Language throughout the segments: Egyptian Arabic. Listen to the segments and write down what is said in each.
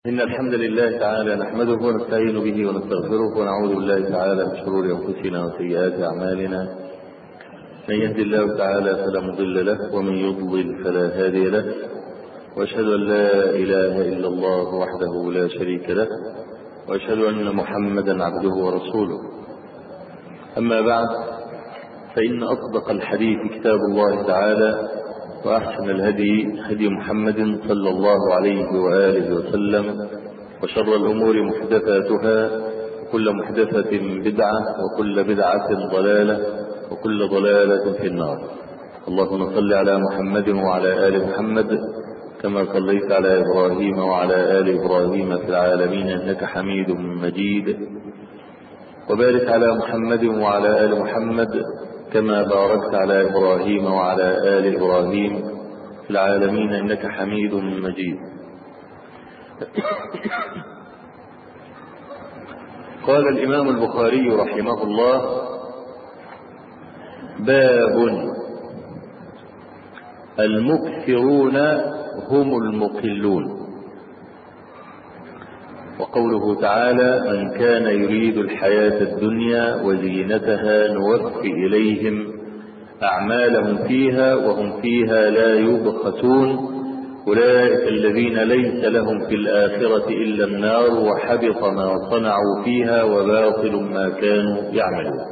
إن الحمد لله تعالى نحمده ونستعين به ونستغفره ونعوذ بالله تعالى من شرور أنفسنا وسيئات أعمالنا من يهد الله تعالى فلا مضل له ومن يضلل فلا هادي له وأشهد أن لا إله إلا الله وحده لا شريك له وأشهد أن محمدا عبده ورسوله أما بعد فإن أصدق الحديث كتاب الله تعالى وأحسن الهدي هدي محمد صلى الله عليه وآله وسلم وشر الأمور محدثاتها وكل محدثة بدعة وكل بدعة ضلالة وكل ضلالة في النار اللهم صل على محمد وعلى آل محمد كما صليت على إبراهيم وعلى آل إبراهيم في العالمين إنك حميد مجيد وبارك على محمد وعلى آل محمد كما باركت على إبراهيم وعلى آل إبراهيم في العالمين إنك حميد مجيد قال الإمام البخاري رحمه الله باب المكثرون هم المقلون وقوله تعالى من كان يريد الحياة الدنيا وزينتها نوفي إليهم أعمالهم فيها وهم فيها لا يبخسون أولئك الذين ليس لهم في الآخرة إلا النار وحبط ما صنعوا فيها وباطل ما كانوا يعملون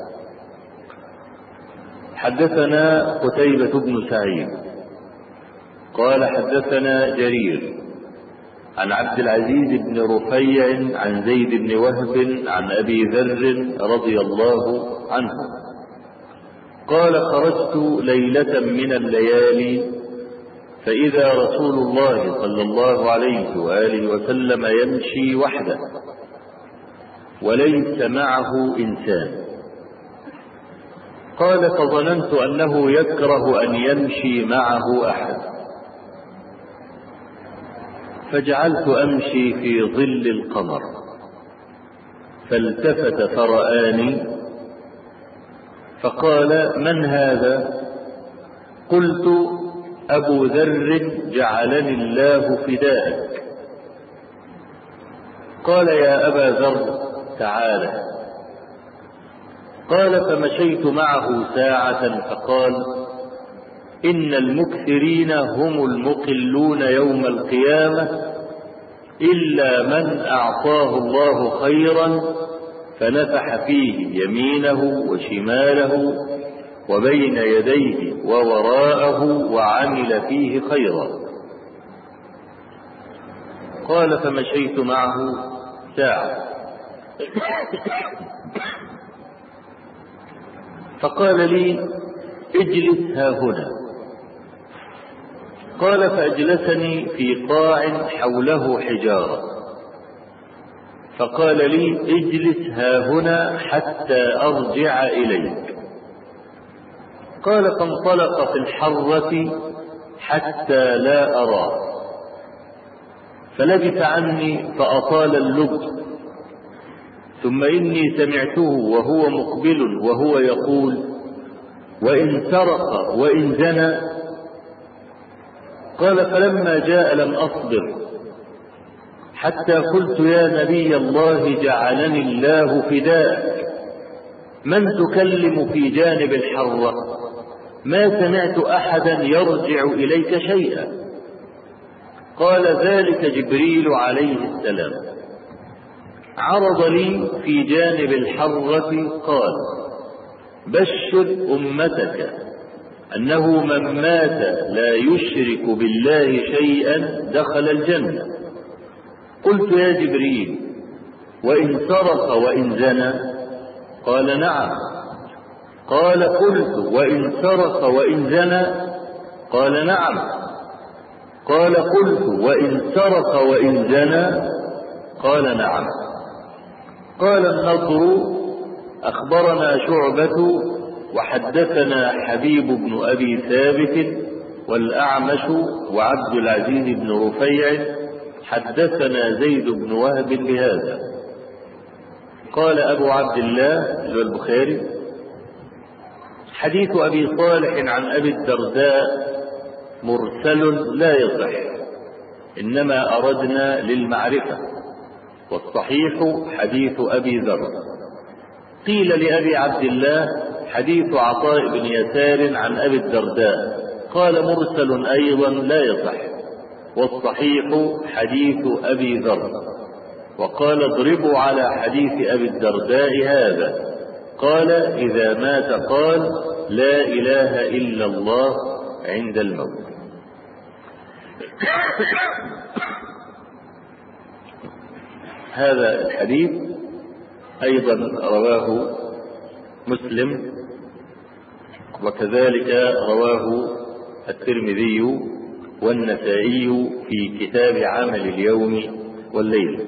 حدثنا قتيبة بن سعيد قال حدثنا جرير عن عبد العزيز بن رفيع عن زيد بن وهب عن أبي ذر رضي الله عنه قال خرجت ليلة من الليالي فإذا رسول الله صلى الله عليه وآله وسلم يمشي وحده وليس معه إنسان قال فظننت أنه يكره أن يمشي معه أحد فجعلت أمشي في ظل القمر فالتفت فرآني فقال من هذا قلت أبو ذر جعلني الله فداءك قال يا أبا ذر تعالى قال فمشيت معه ساعة فقال إن المكثرين هم المقلون يوم القيامة إلا من أعطاه الله خيرا فنفح فيه يمينه وشماله وبين يديه ووراءه وعمل فيه خيرا قال فمشيت معه ساعة فقال لي اجلس ها هنا قال فأجلسني في قاع حوله حجارة فقال لي اجلس ها هنا حتى أرجع إليك قال فانطلق في الحرة حتى لا أراه فلبث عني فأطال اللبث ثم إني سمعته وهو مقبل وهو يقول وإن سرق وإن زنى قال فلما جاء لم أصبر حتى قلت يا نبي الله جعلني الله فداءك من تكلم في جانب الحرة ما سمعت أحدا يرجع إليك شيئا قال ذلك جبريل عليه السلام عرض لي في جانب الحرة قال بشر أمتك أنه من مات لا يشرك بالله شيئا دخل الجنة قلت يا جبريل وإن سرق وإن زنى قال نعم قال قلت وإن سرق وإن زنى قال نعم قال قلت وإن سرق وإن زنى قال نعم قال النضر أخبرنا شعبة وحدثنا حبيب بن أبي ثابت والأعمش وعبد العزيز بن رفيع حدثنا زيد بن وهب بهذا قال أبو عبد الله البخاري حديث أبي صالح عن أبي الدرداء مرسل لا يصح إنما أردنا للمعرفة والصحيح حديث أبي ذر قيل لأبي عبد الله حديث عطاء بن يسار عن أبي الدرداء قال مرسل أيضا لا يصح والصحيح حديث أبي ذر وقال اضربوا على حديث أبي الدرداء هذا قال إذا مات قال لا إله إلا الله عند الموت هذا الحديث أيضا رواه مسلم وكذلك رواه الترمذي والنسائي في كتاب عمل اليوم والليل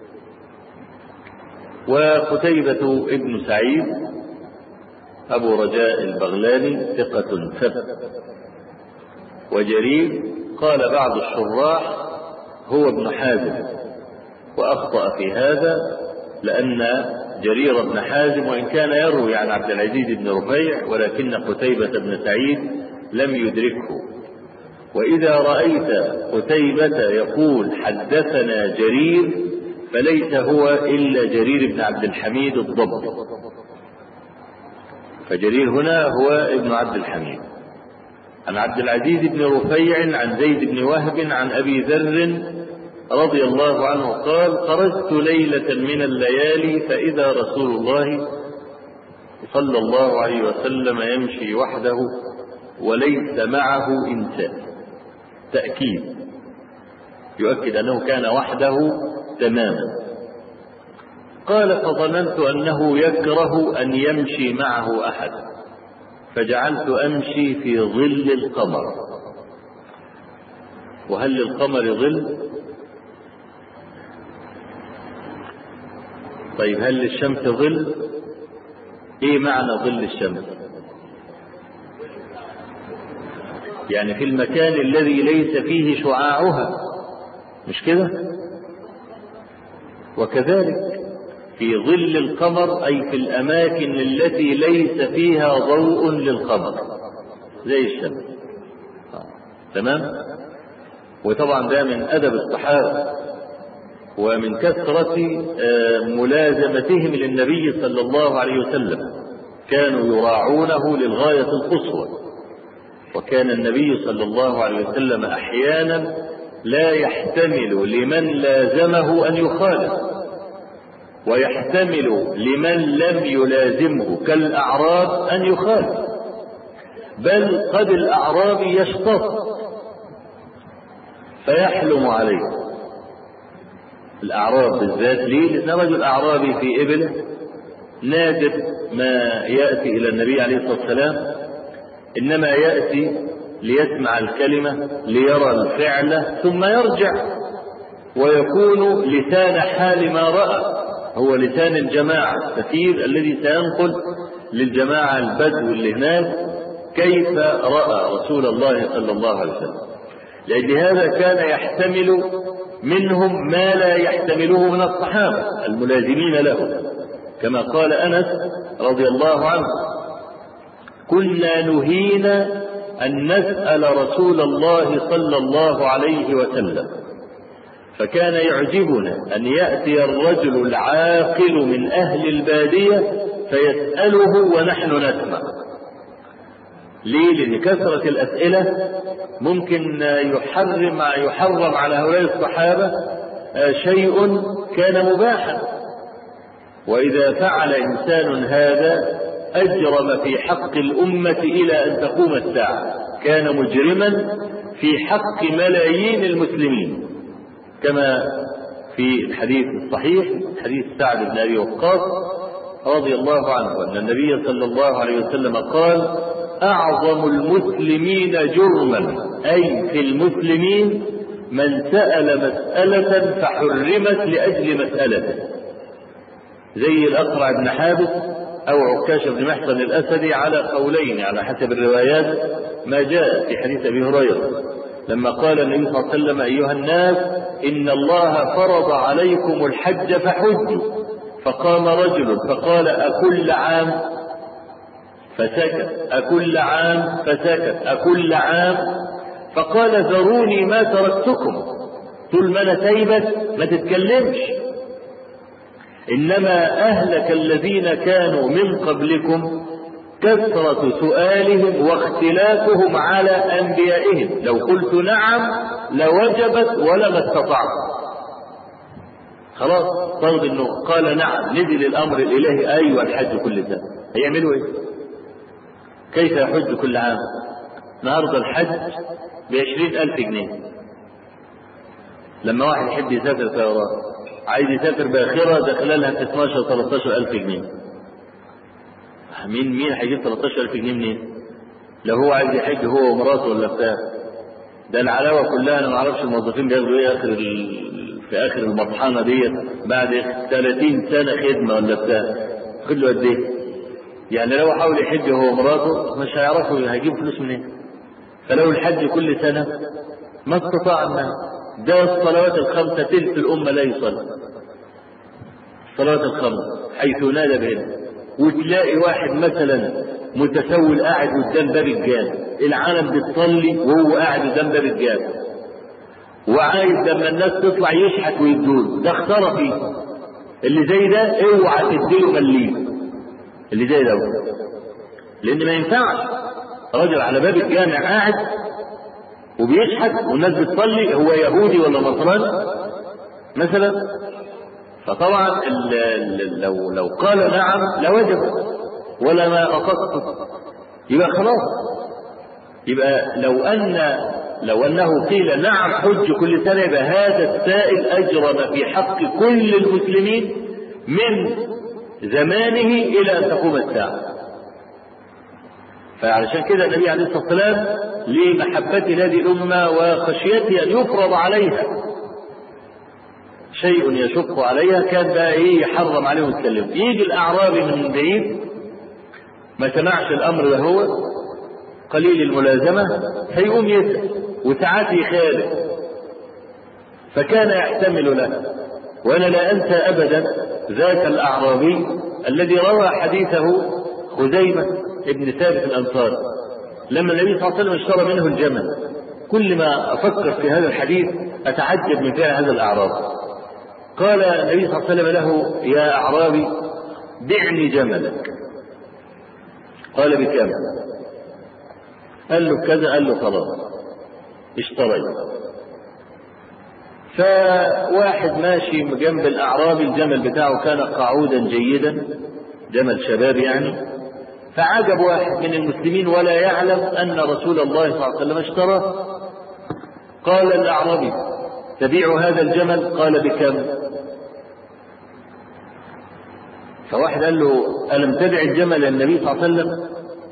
وقتيبة ابن سعيد أبو رجاء البغلاني ثقة ثبت وجرير قال بعض الشراح هو ابن حازم وأخطأ في هذا لأن جرير بن حازم وإن كان يروي عن عبد العزيز بن رفيع ولكن قتيبة بن سعيد لم يدركه وإذا رأيت قتيبة يقول حدثنا جرير فليس هو إلا جرير بن عبد الحميد الضبي فجرير هنا هو ابن عبد الحميد عن عبد العزيز بن رفيع عن زيد بن وهب عن أبي ذر رضي الله عنه قال خرجت ليلة من الليالي فإذا رسول الله صلى الله عليه وسلم يمشي وحده وليس معه إنسان تأكيد يؤكد أنه كان وحده تماما قال فظننت أنه يكره أن يمشي معه أحد فجعلت أمشي في ظل القمر وهل للقمر ظل طيب هل للشمس ظل ايه معنى ظل الشمس يعني في المكان الذي ليس فيه شعاعها مش كده وكذلك في ظل القمر أي في الأماكن التي ليس فيها ضوء للقمر زي الشمس تمام وطبعا ده من أدب الصحابة ومن كثرة ملازمتهم للنبي صلى الله عليه وسلم كانوا يراعونه للغاية القصوى وكان النبي صلى الله عليه وسلم أحيانا لا يحتمل لمن لازمه أن يخالف ويحتمل لمن لم يلازمه كالأعراب أن يخالف بل قد الأعرابي يشتط فيحلم عليه الأعراب بالذات ليه؟ لأن رجل أعرابي في إبله نادر ما يأتي إلى النبي عليه الصلاة والسلام إنما يأتي ليسمع الكلمة ليرى الفعل ثم يرجع ويكون لسان حال ما رأى هو لسان الجماعة السفير الذي سينقل للجماعة البدو اللي هناك كيف رأى رسول الله صلى الله عليه وسلم لأجل هذا كان يحتمل منهم ما لا يحتمله من الصحابة الملازمين له كما قال أنس رضي الله عنه كنا نهينا أن نسأل رسول الله صلى الله عليه وسلم فكان يعجبنا أن يأتي الرجل العاقل من أهل البادية فيسأله ونحن نسمع ليه؟ لأن كثرة الأسئلة ممكن يحرم يحرم على هؤلاء الصحابة شيء كان مباحا وإذا فعل إنسان هذا أجرم في حق الأمة إلى أن تقوم الساعة كان مجرما في حق ملايين المسلمين كما في الحديث الصحيح حديث سعد بن أبي وقاص رضي الله عنه أن النبي صلى الله عليه وسلم قال أعظم المسلمين جرما أي في المسلمين من سأل مسألة فحرمت لأجل مسألته زي الأقرع بن حابس أو عكاش بن محصن الأسدي على قولين على حسب الروايات ما جاء في حديث أبي هريرة لما قال النبي صلى الله عليه وسلم أيها الناس إن الله فرض عليكم الحج فحجوا فقام رجل فقال أكل عام فسكت أكل عام فسكت أكل عام فقال ذروني ما تركتكم طول ما انا سايبك ما تتكلمش انما اهلك الذين كانوا من قبلكم كثرة سؤالهم واختلافهم على انبيائهم لو قلت نعم لوجبت ولما استطعت خلاص طيب انه قال نعم نزل الامر الالهي ايوه الحج كل سنه هيعملوا ايه كيف يحج كل عام النهارده الحج بعشرين ألف جنيه لما واحد يحب يسافر طيران عايز يسافر باخرة دخلها في 12 13 ألف جنيه مين مين هيجيب 13 ألف جنيه منين؟ لو هو عايز يحج هو ومراته ولا بتاع ده العلاوة كلها أنا ما أعرفش الموظفين بياخدوا إيه آخر ال... في آخر المطحنة ديت بعد 30 سنة خدمة ولا بتاع خد له قد إيه؟ يعني لو حاول يحج هو ومراته مش هيعرفوا هيجيب فلوس منين؟ فلو الحج كل سنة ما استطاع الناس ده الصلوات الخمسة تلت الأمة لا يصلي الصلوات الخمسة حيث نادى بهن وتلاقي واحد مثلا متسول قاعد قدام باب الجامع العالم بتصلي وهو قاعد قدام باب الجامع وعايز لما الناس تطلع يشحت ويدول ده اختار فيه اللي زي ده اوعى تديله مليم اللي زي ده لان ما ينفعش راجل على باب الجامع قاعد وبيشحت والناس بتصلي هو يهودي ولا نصراني مثلا فطبعا ال ال لو لو قال نعم لوجب ولا ما قصدت يبقى خلاص يبقى لو ان لو انه قيل نعم حج كل سنه يبقى هذا السائل اجرم في حق كل المسلمين من زمانه الى ان تقوم الساعه فعلشان كده النبي عليه الصلاه والسلام لمحبة هذه الأمة وخشيته أن يفرض عليها شيء يشق عليها كان بقى إيه يحرم عليهم يتكلم يجي الأعرابي من بعيد ما سمعش الأمر ده هو قليل الملازمة فيقوم يسأل وساعات يخالف فكان يحتمل له وأنا لا أنسى أبدا ذاك الأعرابي الذي روى حديثه خزيمة ابن ثابت الأنصاري لما النبي صلى الله عليه وسلم اشترى منه الجمل كل ما افكر في هذا الحديث اتعجب من فعل هذا الاعرابي قال النبي صلى الله عليه وسلم له يا اعرابي بعني جملك قال بكم قال له كذا قال له خلاص اشتريت فواحد ماشي جنب الاعرابي الجمل بتاعه كان قعودا جيدا جمل شباب يعني فعجب واحد من المسلمين ولا يعلم أن رسول الله صلى الله عليه وسلم اشترى قال الأعرابي تبيع هذا الجمل قال بكم فواحد قال له ألم تبع الجمل للنبي صلى الله عليه وسلم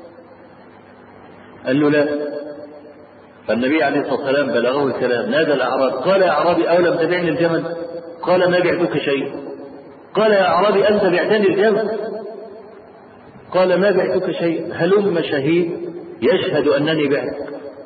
قال له لا فالنبي عليه الصلاة والسلام بلغه الكلام نادى الأعرابي قال يا أعرابي أولم تبعني الجمل قال ما بعتك شيء قال يا أعرابي أنت بعتني الجمل قال ما بعتك شيء هلم شهيد يشهد انني بعتك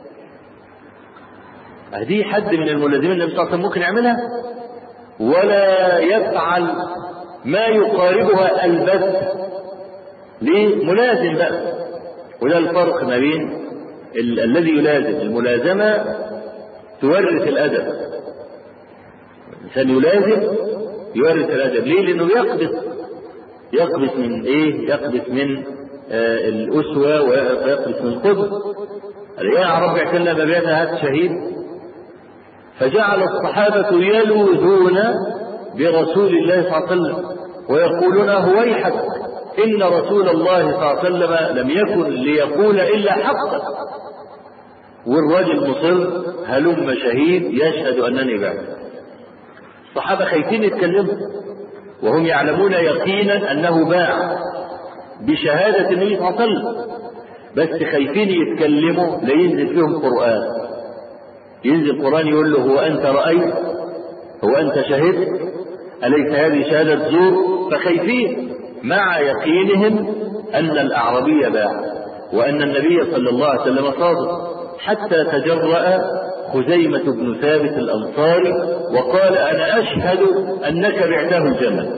هذه حد من الملازمين النبي صلى الله عليه وسلم ممكن يعملها ولا يفعل ما يقاربها البت ليه ملازم بقى وده الفرق ما بين ال- الذي يلازم الملازمة تورث الأدب الإنسان يلازم يورث الأدب ليه؟ لأنه يقبض يقبس من ايه يقبس من آه الاسوه ويقبس من القدس قال يا رب اعتلنا بابيتها هات شهيد فجعل الصحابه يلوذون برسول الله صلى الله عليه وسلم ويقولون هويحك ان رسول الله صلى الله عليه وسلم لم يكن ليقول الا حقا والرجل مصر هلم شهيد يشهد انني بعد الصحابه خايفين يتكلموا وهم يعلمون يقينا انه باع بشهادة النبي صلى الله عليه وسلم بس خايفين يتكلموا لا ينزل فيهم قرآن ينزل القرآن يقول له هو أنت رأيت هو أنت شهدت أليس هذه شهادة زور فخايفين مع يقينهم أن الأعربي باع وأن النبي صلى الله عليه وسلم صادق حتى تجرأ خزيمة بن ثابت الأنصاري وقال أنا أشهد أنك بعته الجمل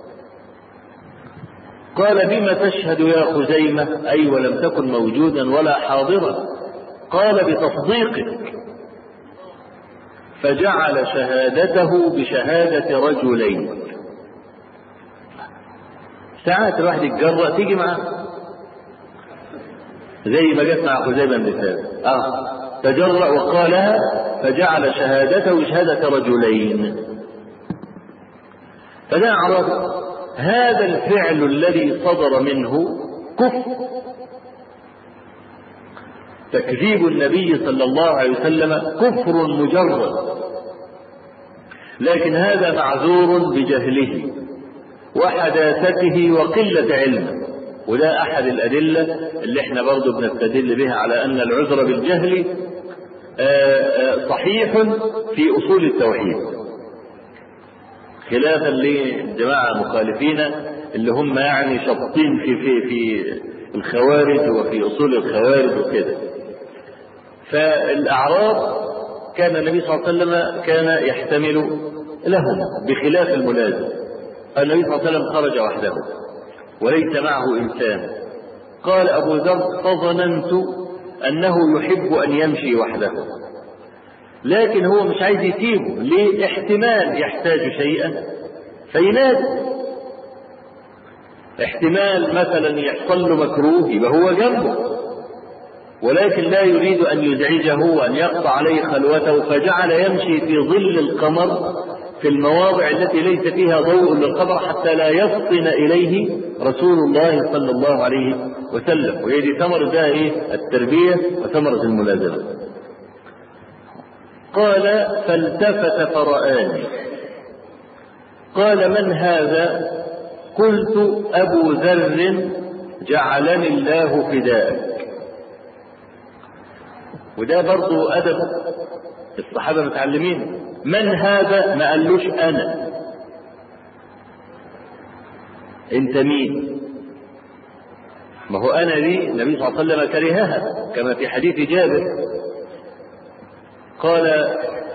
قال بما تشهد يا خزيمة أي ولم تكن موجودا ولا حاضرا قال بتصديقك فجعل شهادته بشهادة رجلين ساعات الواحد يتجرأ تيجي معاه زي ما جت مع خزيمة بن ثابت اه تجرأ وقالها فجعل شهادته شهادة رجلين فده عرف هذا الفعل الذي صدر منه كفر تكذيب النبي صلى الله عليه وسلم كفر مجرد لكن هذا معذور بجهله وحداثته وقلة علمه وده أحد الأدلة اللي احنا برضو بنستدل بها على أن العذر بالجهل صحيح في أصول التوحيد خلافا للجماعة المخالفين اللي هم يعني شابطين في في في الخوارج وفي أصول الخوارج وكده فالأعراب كان النبي صلى الله عليه وسلم كان يحتمل لهم بخلاف الملازم النبي صلى الله عليه وسلم خرج وحده وليس معه إنسان قال أبو ذر فظننت أنه يحب أن يمشي وحده لكن هو مش عايز يسيبه ليه احتمال يحتاج شيئا فينادي احتمال مثلا يحصل له مكروه يبقى هو جنبه ولكن لا يريد أن يزعجه وأن يقطع عليه خلوته فجعل يمشي في ظل القمر في المواضع التي ليس فيها ضوء للقمر حتى لا يفطن إليه رسول الله صلى الله عليه وسلم وهي دي ثمرة ده إيه؟ التربية وثمرة الملازمة. قال فالتفت فرآني قال من هذا؟ قلت أبو ذر جعلني الله فداءك وده برضو أدب الصحابة متعلمين من هذا ما قالوش أنا أنت مين ما هو أنا دي النبي صلى الله عليه وسلم كرهها كما في حديث جابر قال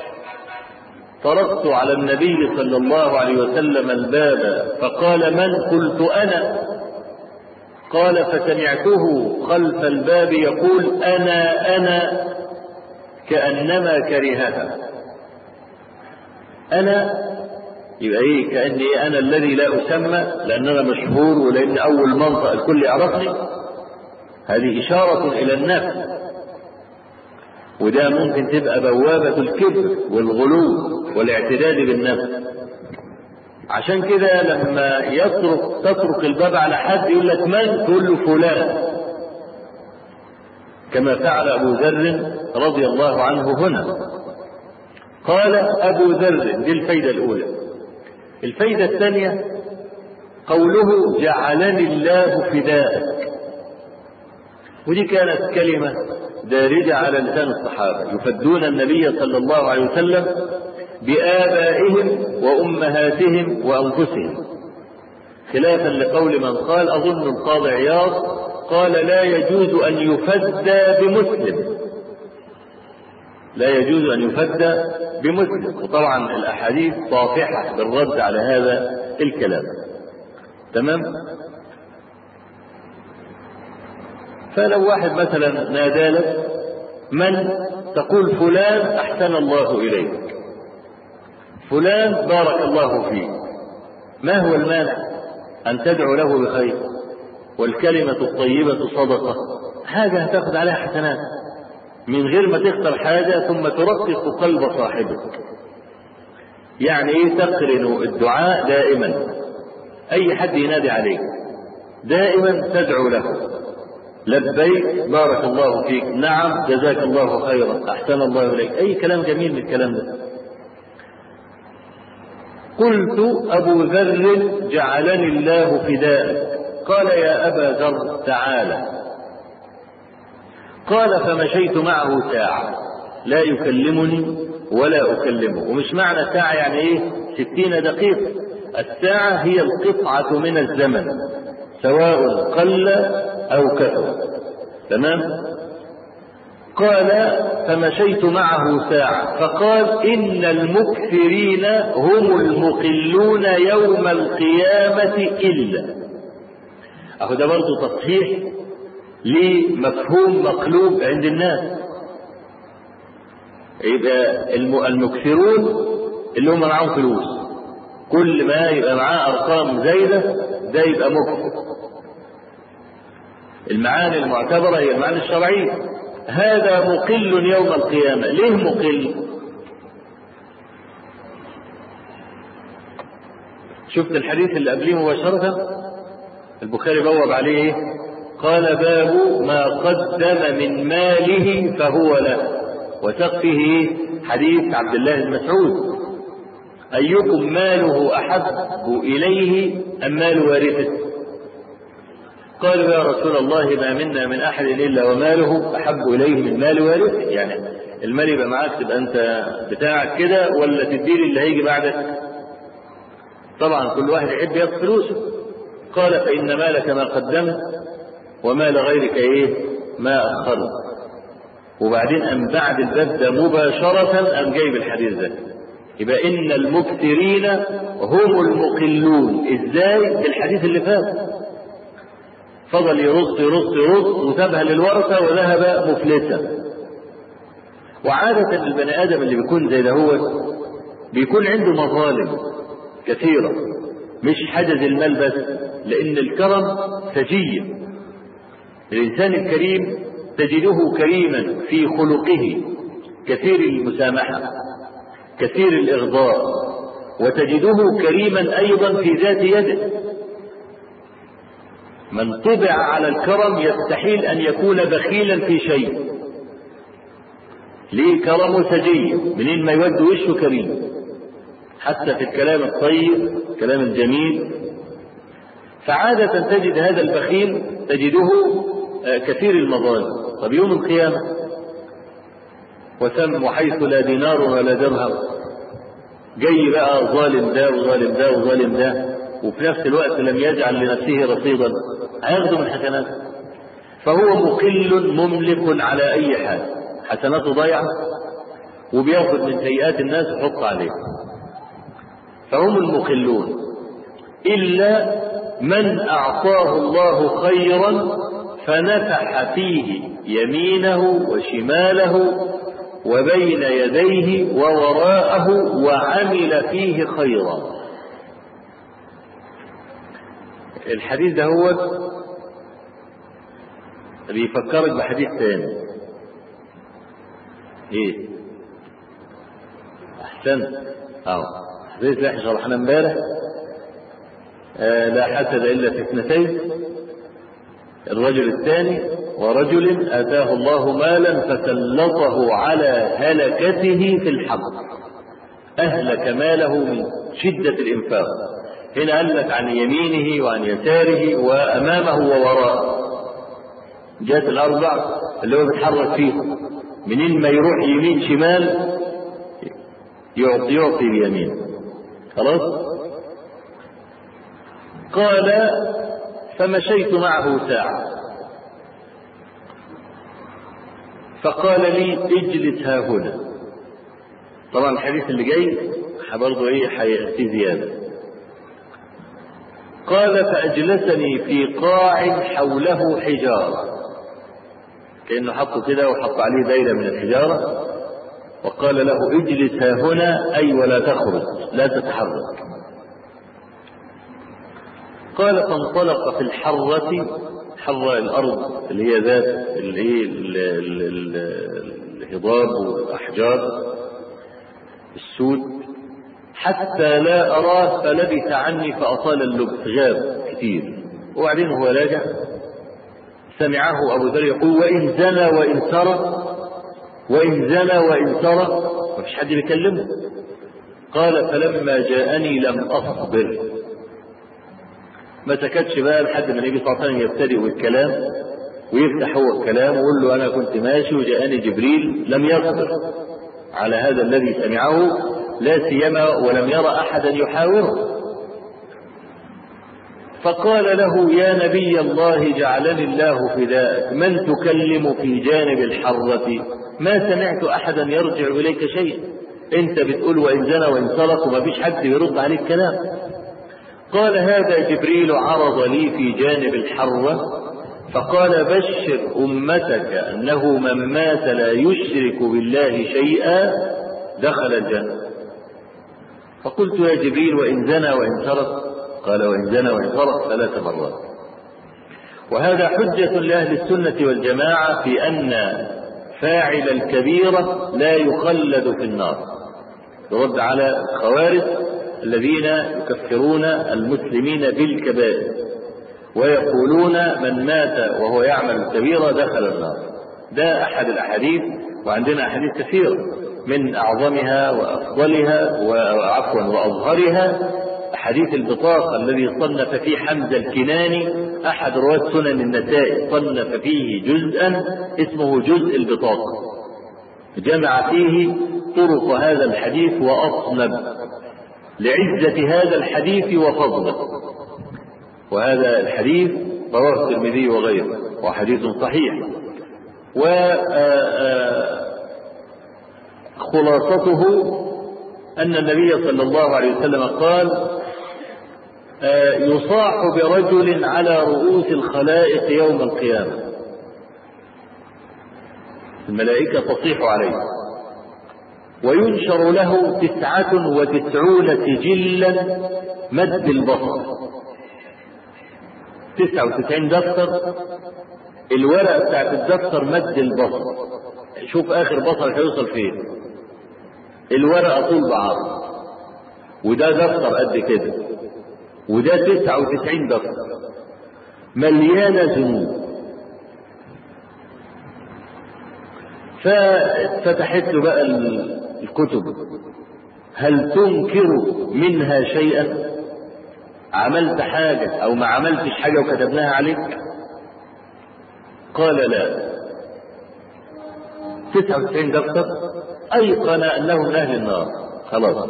طرقت على النبي صلى الله عليه وسلم الباب فقال من قلت أنا قال فسمعته خلف الباب يقول أنا أنا كأنما كرهها أنا يبقى إيه كأني أنا الذي لا أسمى لأن أنا مشهور ولأن أول منطق الكل يعرفني هذه إشارة إلى النفس وده ممكن تبقى بوابة الكبر والغلو والاعتداد بالنفس عشان كده لما يطرق تطرق الباب على حد يقول لك من تقول له فلان كما فعل أبو ذر رضي الله عنه هنا قال أبو ذر دي الفايدة الأولى الفايدة الثانية قوله جعلني الله فداءك ودي كانت كلمة دارجة على لسان الصحابة يفدون النبي صلى الله عليه وسلم بآبائهم وأمهاتهم وأنفسهم خلافا لقول من قال أظن القاضي عياض قال لا يجوز أن يفدى بمسلم لا يجوز أن يفدى بمسلم وطبعا الأحاديث صافحة بالرد على هذا الكلام تمام فلو واحد مثلا نادى لك من تقول فلان أحسن الله إليك فلان بارك الله فيك ما هو المانع أن تدعو له بخير والكلمة الطيبة صدقة حاجة هتاخد عليها حسنات من غير ما تختار حاجة ثم ترقق قلب صاحبك يعني ايه تقرن الدعاء دائما اي حد ينادي عليك دائما تدعو له لبيك بارك الله فيك نعم جزاك الله خيرا احسن الله اليك اي كلام جميل من الكلام ده قلت ابو ذر جعلني الله فداء قال يا ابا ذر تعالى قال فمشيت معه ساعة لا يكلمني ولا أكلمه ومش معنى ساعة يعني إيه ستين دقيقة الساعة هي القطعة من الزمن سواء قل أو كثر تمام قال فمشيت معه ساعة فقال إن المكثرين هم المقلون يوم القيامة إلا أهو ده برضه تصحيح لمفهوم مقلوب عند الناس يبقى الم- المكثرون اللي هم معاهم فلوس كل ما يبقى معاه ارقام زايده ده يبقى مكثر المعاني المعتبره هي المعاني الشرعيه هذا مقل يوم القيامه ليه مقل شفت الحديث اللي قبليه مباشره البخاري بوب عليه ايه قال باب ما قدم من ماله فهو له وسقفه حديث عبد الله بن مسعود أيكم ماله أحب إليه أم مال وارثه قالوا يا رسول الله ما منا من أحد إلا وماله أحب إليه من مال وارثه يعني المال يبقى معاك تبقى أنت بتاعك كده ولا تديني اللي هيجي بعدك طبعا كل واحد يحب ياخد فلوسه قال فإن مالك ما قدمت ومال غيرك إيه ما أخرت وبعدين أم بعد الباب ده مباشرة أم جايب الحديث ده يبقى إن المكثرين هم المقلون إزاي بالحديث اللي فات فضل يرص يرص يرص وسابها للورثة وذهب مفلسا وعادة البني آدم اللي بيكون زي ده هو بيكون عنده مظالم كثيرة مش حجز المال بس لأن الكرم سجية الإنسان الكريم تجده كريما في خلقه كثير المسامحة كثير الإغضاء وتجده كريما أيضا في ذات يده من طبع على الكرم يستحيل أن يكون بخيلا في شيء ليه كرمه سجي منين ما يود وشه كريم حتى في الكلام الطيب الكلام الجميل فعادة تجد هذا البخيل تجده كثير المظالم طب يوم القيامة وثم وحيث لا دينار ولا درهم جاي بقى ظالم ده وظالم ده وظالم ده وفي نفس الوقت لم يجعل لنفسه رصيدا هياخده من حسناته فهو مقل مملك على اي حال حسناته ضايعه وبياخد من سيئات الناس ويحط عليه فهم المقلون الا من اعطاه الله خيرا فنفح فيه يمينه وشماله وبين يديه ووراءه وعمل فيه خيرا الحديث ده هو بيفكرك بحديث تاني ايه احسنت اه حديث اللي احنا شرحناه امبارح آه لا حسد الا في اثنتين الرجل الثاني ورجل اتاه الله مالا فسلطه على هلكته في الحق اهلك ماله من شده الانفاق هنا قال لك عن يمينه وعن يساره وامامه ووراءه جات الاربع اللي هو بيتحرك فيهم منين ما يروح يمين شمال يعطي يعطي بيمينه خلاص قال فمشيت معه ساعة فقال لي اجلس ها هنا طبعا الحديث اللي جاي برضه ايه في زيادة قال فأجلسني في قاع حوله حجارة كأنه حطه كده وحط عليه دايرة من الحجارة وقال له اجلس ها هنا أي ولا تخرج لا تتحرك قال فانطلق في الحرة حرة الأرض اللي هي ذات اللي هي الهضاب والأحجار السود حتى لا أراه فلبث عني فأطال اللبث غاب كثير وبعدين هو راجع سمعه أبو ذر يقول وإن زنى وإن سرق وإن زنى وإن سرق مفيش حد بيكلمه قال فلما جاءني لم أصبر ما سكتش بقى لحد ما النبي صلى الله عليه وسلم يبتدئ الكلام ويفتح هو الكلام ويقول له انا كنت ماشي وجاءني جبريل لم يصبر على هذا الذي سمعه لا سيما ولم يرى احدا يحاوره فقال له يا نبي الله جعلني الله فداءك من تكلم في جانب الحرة ما سمعت احدا يرجع اليك شيء انت بتقول وان زنى وان سرق وما فيش حد يرد عليك كلام قال هذا جبريل عرض لي في جانب الحرة فقال بشر أمتك أنه من مات لا يشرك بالله شيئا دخل الجنة فقلت يا جبريل وإن زنى وإن سرق قال وإن زنى وإن سرق ثلاث مرات وهذا حجة لأهل السنة والجماعة في أن فاعل الكبيرة لا يخلد في النار يرد على الخوارج الذين يكفرون المسلمين بالكبائر ويقولون من مات وهو يعمل الكبيرة دخل النار ده أحد الأحاديث وعندنا أحاديث كثيرة من أعظمها وأفضلها وعفوا وأظهرها حديث البطاقة الذي صنف فيه حمزة الكناني أحد رواة سنن النسائي صنف فيه جزءا اسمه جزء البطاقة جمع فيه طرق هذا الحديث وأصنب لعزة هذا الحديث وفضله وهذا الحديث رواه الترمذي وغيره وحديث صحيح و خلاصته أن النبي صلى الله عليه وسلم قال يصاح برجل على رؤوس الخلائق يوم القيامة الملائكة تصيح عليه وينشر له تسعة وتسعون سجلا مد البصر تسعة وتسعين دفتر الورقة بتاعت الدفتر مد البصر شوف آخر بصر هيوصل فين الورقة طول بعرض وده دفتر قد كده وده تسعة وتسعين دفتر مليانة ذنوب ففتحت له بقى الكتب هل تنكر منها شيئا عملت حاجة أو ما عملتش حاجة وكتبناها عليك قال لا تسعة وتسعين دفتر أيقن أنه من أهل النار خلاص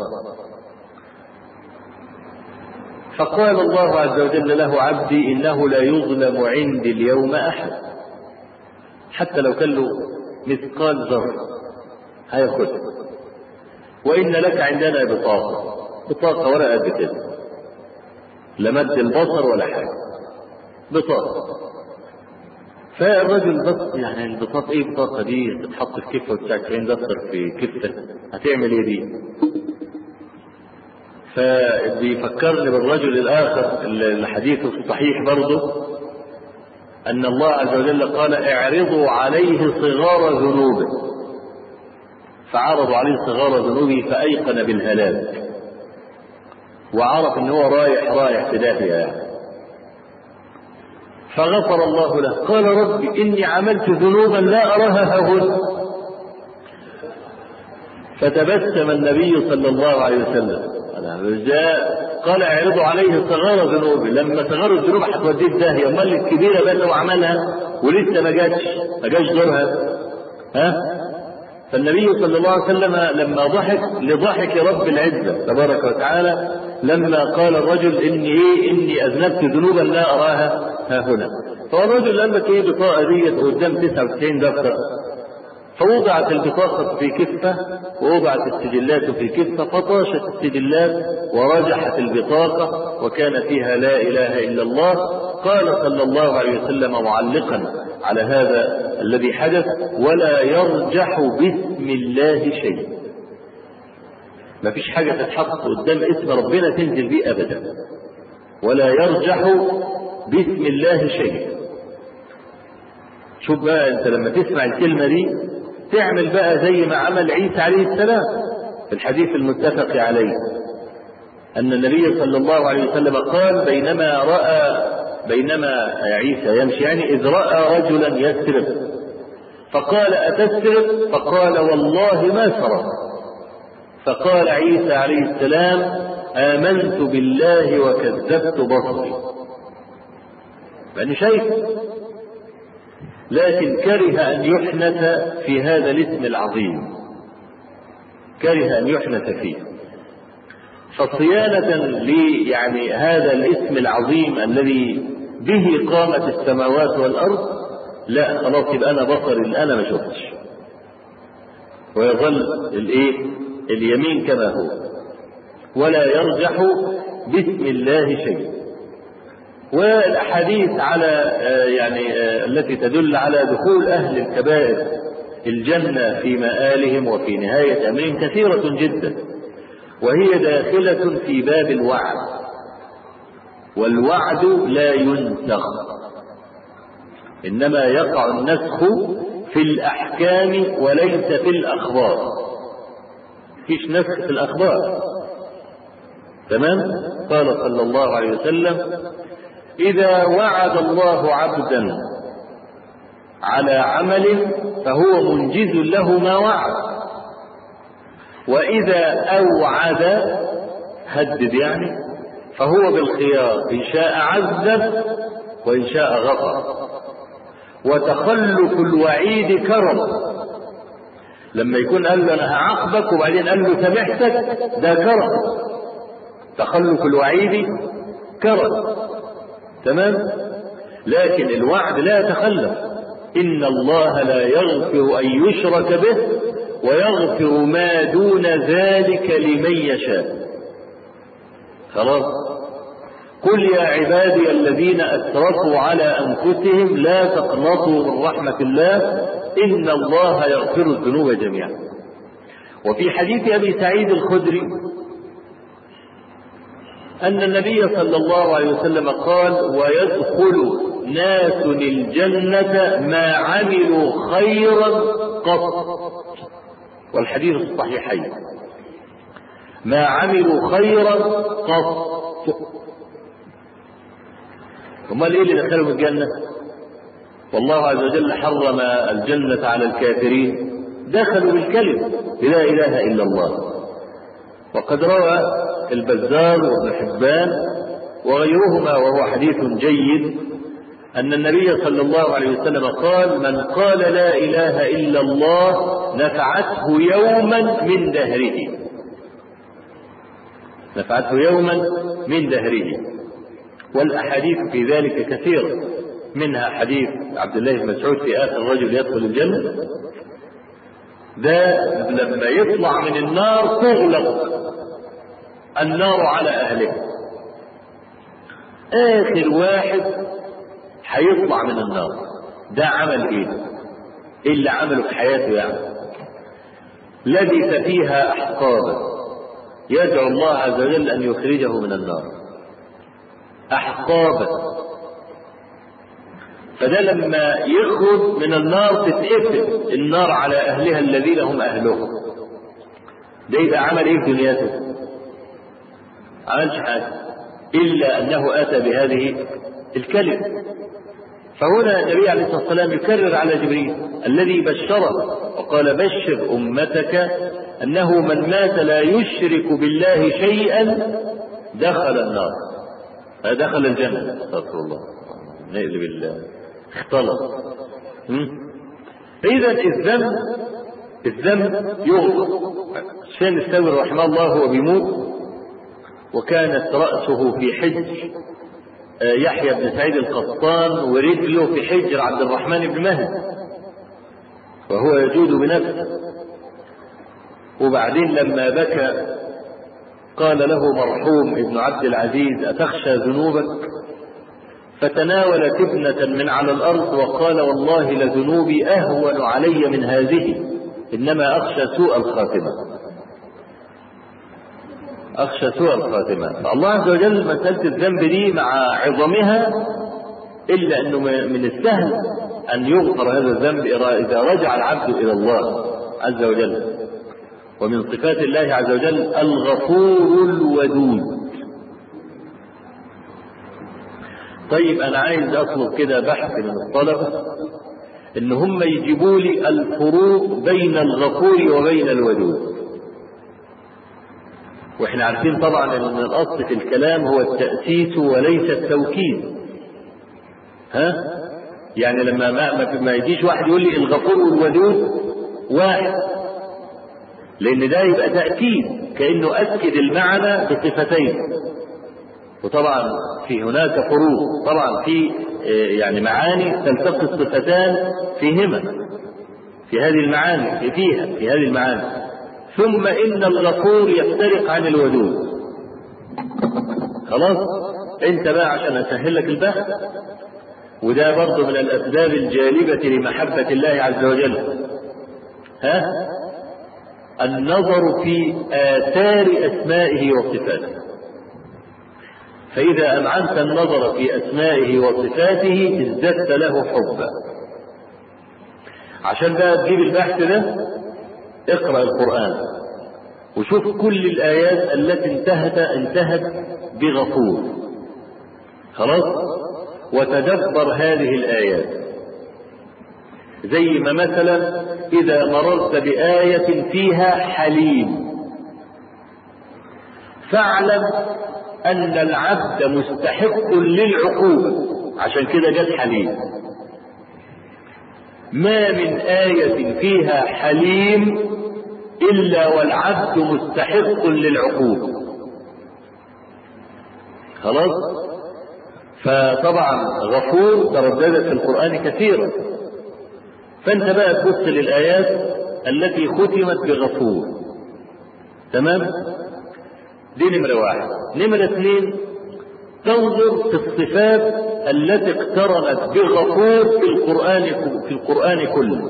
فقال الله عز وجل له عبدي إنه لا يظلم عندي اليوم أحد حتى لو كان له مثقال ذرة هياخدها وإن لك عندنا بطاقة بطاقة ورقة قد كده لا مد البصر ولا حاجة بطاقة فالرجل بس يعني البطاقة ايه البطاقة دي تتحط في كفة وتسعين دفتر في كفة هتعمل ايه دي؟ فبيفكرني بالرجل الآخر الحديث الصحيح برضه أن الله عز وجل قال اعرضوا عليه صغار ذنوبه فعرضوا عليه صغار ذنوبه فأيقن بالهلاك وعرف ان هو رايح رايح في داهية يعني فغفر الله له قال رب إني عملت ذنوبا لا أراها هنا فتبسم النبي صلى الله عليه وسلم جاء قال اعرضوا عليه صغار ذنوبه لما صغار الذنوب هتوديه في داهيه امال الكبيره بقى لو عملها ولسه ما جاتش ما جاش دورها ها فالنبي صلى الله عليه وسلم لما ضحك لضحك رب العزه تبارك وتعالى لما قال الرجل اني ايه اني اذنبت ذنوبا لا اراها ها هنا فالرجل قال لك ايه بطاقه ديت قدام 99 دفتر فوضعت البطاقة في كفة ووضعت السجلات في كفة فطاشت السجلات ورجحت البطاقة وكان فيها لا إله إلا الله قال صلى الله عليه وسلم معلقا على هذا الذي حدث ولا يرجح باسم الله شيء ما فيش حاجة تتحط قدام اسم ربنا تنزل بيه أبدا ولا يرجح باسم الله شيء شوف بقى انت لما تسمع الكلمة دي تعمل بقى زي ما عمل عيسى عليه السلام في الحديث المتفق عليه أن النبي صلى الله عليه وسلم قال بينما رأى بينما عيسى يمشي يعني إذ رأى رجلا يسرق فقال أتسرق فقال والله ما سرق فقال عيسى عليه السلام آمنت بالله وكذبت بصري يعني شايف لكن كره أن يحنث في هذا الاسم العظيم كره أن يحنث فيه فصيانة لي يعني هذا الاسم العظيم الذي به قامت السماوات والأرض لا خلاص يبقى أنا بصري اللي أنا ما شفتش ويظل الإيه اليمين كما هو ولا يرجح باسم الله شيء والأحاديث على يعني التي تدل على دخول أهل الكبائر الجنة في مآلهم وفي نهاية أمرهم كثيرة جدا وهي داخلة في باب الوعد والوعد لا ينسخ إنما يقع النسخ في الأحكام وليس في الأخبار فيش نسخ في الأخبار تمام قال صلى الله عليه وسلم إذا وعد الله عبدا على عمل فهو منجز له ما وعد وإذا أوعد هدد يعني فهو بالخيار إن شاء عذب وإن شاء غفر وتخلف الوعيد كرم لما يكون قال له انا هعاقبك وبعدين قال له سامحتك ده كرم تخلف الوعيد كرم تمام لكن الوعد لا يتخلف ان الله لا يغفر ان يشرك به ويغفر ما دون ذلك لمن يشاء خلاص قل يا عبادي الذين اسرفوا على انفسهم لا تقنطوا من رحمه الله ان الله يغفر الذنوب جميعا وفي حديث ابي سعيد الخدري ان النبي صلى الله عليه وسلم قال ويدخل ناس الجنه ما عملوا خيرا قط والحديث الصحيحين ما عملوا خيرا قط امال ايه اللي دخلهم الجنه والله عز وجل حرم الجنه على الكافرين دخلوا بالكلمه لا اله الا الله وقد روى البزار وابن حبان وغيرهما وهو حديث جيد ان النبي صلى الله عليه وسلم قال من قال لا اله الا الله نفعته يوما من دهره نفعته يوما من دهره والاحاديث في ذلك كثيره منها حديث عبد الله بن مسعود في اخر رجل يدخل الجنه ده لما يطلع من النار تغلق النار على اهله اخر واحد هيطلع من النار ده عمل ايه ايه اللي عمله في حياته يعني لبث فيها احقابا يدعو الله عز وجل ان يخرجه من النار احقابا فده لما يخرج من النار تتقفل النار على اهلها الذين هم اهلهم ده يبقى عمل ايه في دنياته عملش حاجه الا انه اتى بهذه الكلمه فهنا النبي عليه الصلاه والسلام يكرر على جبريل الذي بشره وقال بشر امتك انه من مات لا يشرك بالله شيئا دخل النار دخل الجنه استغفر الله نقلب الله اختلط اذا الذنب الذنب يغفر سفيان الثوري رحمه الله هو بيموت وكانت رأسه في حجر يحيى بن سعيد القطان ورجله في حجر عبد الرحمن بن مهدي وهو يجود بنفسه وبعدين لما بكى قال له مرحوم ابن عبد العزيز أتخشى ذنوبك فتناول تبنة من على الأرض وقال والله لذنوبي أهون علي من هذه إنما أخشى سوء الخاتمة أخشى سوء الخاتمة فالله عز وجل مسألة الذنب دي مع عظمها إلا أنه من السهل أن يغفر هذا الذنب إذا رجع العبد إلى الله عز وجل ومن صفات الله عز وجل الغفور الودود طيب أنا عايز أطلب كده بحث من الطلبة إن هم يجيبوا لي الفروق بين الغفور وبين الودود واحنا عارفين طبعا ان الاصل في الكلام هو التاسيس وليس التوكيد ها يعني لما ما, ما يجيش واحد يقول لي الغفور والودود واحد لان ده يبقى تاكيد كانه اكد المعنى بصفتين وطبعا في هناك فروق طبعا في يعني معاني تلتقي الصفتان فيهما في هذه المعاني فيها في هذه المعاني ثم ان الغفور يفترق عن الودود خلاص انت بقى عشان اسهل لك البحث وده برضه من الاسباب الجالبة لمحبة الله عز وجل ها النظر في آثار أسمائه وصفاته فإذا أمعنت النظر في أسمائه وصفاته ازددت له حبا عشان بقى تجيب البحث ده اقرأ القرآن وشوف كل الآيات التي انتهت انتهت بغفور خلاص وتدبر هذه الآيات زي ما مثلا إذا مررت بآية فيها حليم فاعلم أن العبد مستحق للعقوبة عشان كده جت حليم ما من آية فيها حليم إلا والعبد مستحق للعقوبة خلاص فطبعا غفور ترددت في القرآن كثيرا فأنت بقى تبص للآيات التي ختمت بغفور تمام دي نمرة واحد نمرة اثنين تنظر في الصفات التي اقترنت بغفور في القرآن في القرآن كله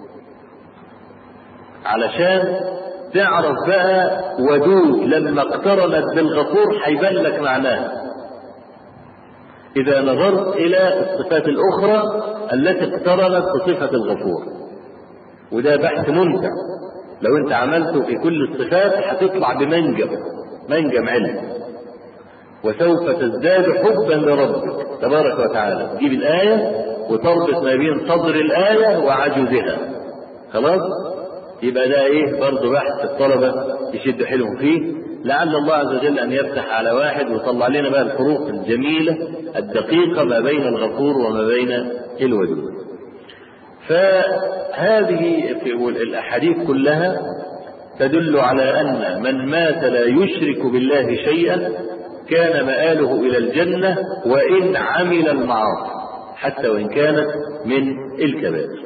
علشان تعرف بقى ودود لما اقترنت بالغفور هيبان لك معناها إذا نظرت إلى الصفات الأخرى التي اقترنت بصفة الغفور وده بحث ممتع لو أنت عملته في كل الصفات هتطلع بمنجم منجم علم وسوف تزداد حبا لربك تبارك وتعالى تجيب الآية وتربط ما بين صدر الآية وعجزها خلاص يبقى ده ايه برضه بحث الطلبة يشد حيلهم فيه لعل الله عز وجل ان يفتح على واحد ويطلع لنا بقى الفروق الجميلة الدقيقة ما بين الغفور وما بين الودود فهذه في الاحاديث كلها تدل على ان من مات لا يشرك بالله شيئا كان مآله الى الجنة وان عمل المعاصي حتى وان كانت من الكبائر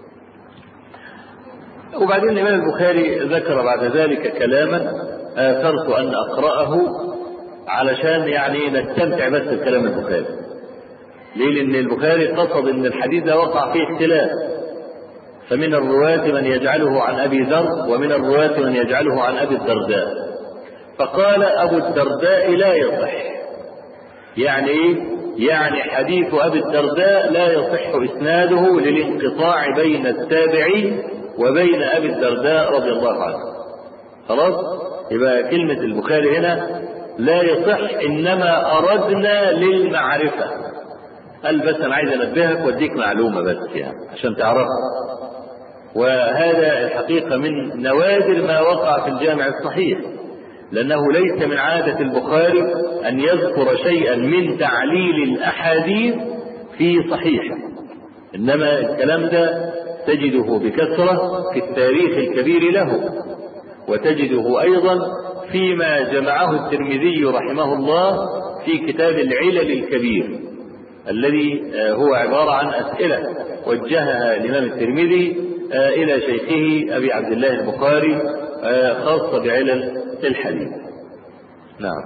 وبعدين الإمام البخاري ذكر بعد ذلك كلاما آثرت أن أقرأه علشان يعني نستمتع بس بكلام البخاري. ليه؟ لأن البخاري قصد أن الحديث ده وقع فيه اختلاف. فمن الرواة من يجعله عن أبي ذر ومن الرواة من يجعله عن أبي الدرداء. فقال أبو الدرداء لا يصح. يعني إيه؟ يعني حديث أبي الدرداء لا يصح إسناده للانقطاع بين التابعين وبين ابي الدرداء رضي الله عنه خلاص يبقى كلمة البخاري هنا لا يصح انما اردنا للمعرفة قال بس انا عايز انبهك واديك معلومة بس يعني عشان تعرفها وهذا الحقيقة من نوادر ما وقع في الجامع الصحيح لأنه ليس من عادة البخاري أن يذكر شيئا من تعليل الأحاديث في صحيحه إنما الكلام ده تجده بكثرة في التاريخ الكبير له وتجده أيضا فيما جمعه الترمذي رحمه الله في كتاب العلل الكبير الذي هو عبارة عن أسئلة وجهها الإمام الترمذي إلى شيخه أبي عبد الله البخاري خاصة بعلل الحديث نعم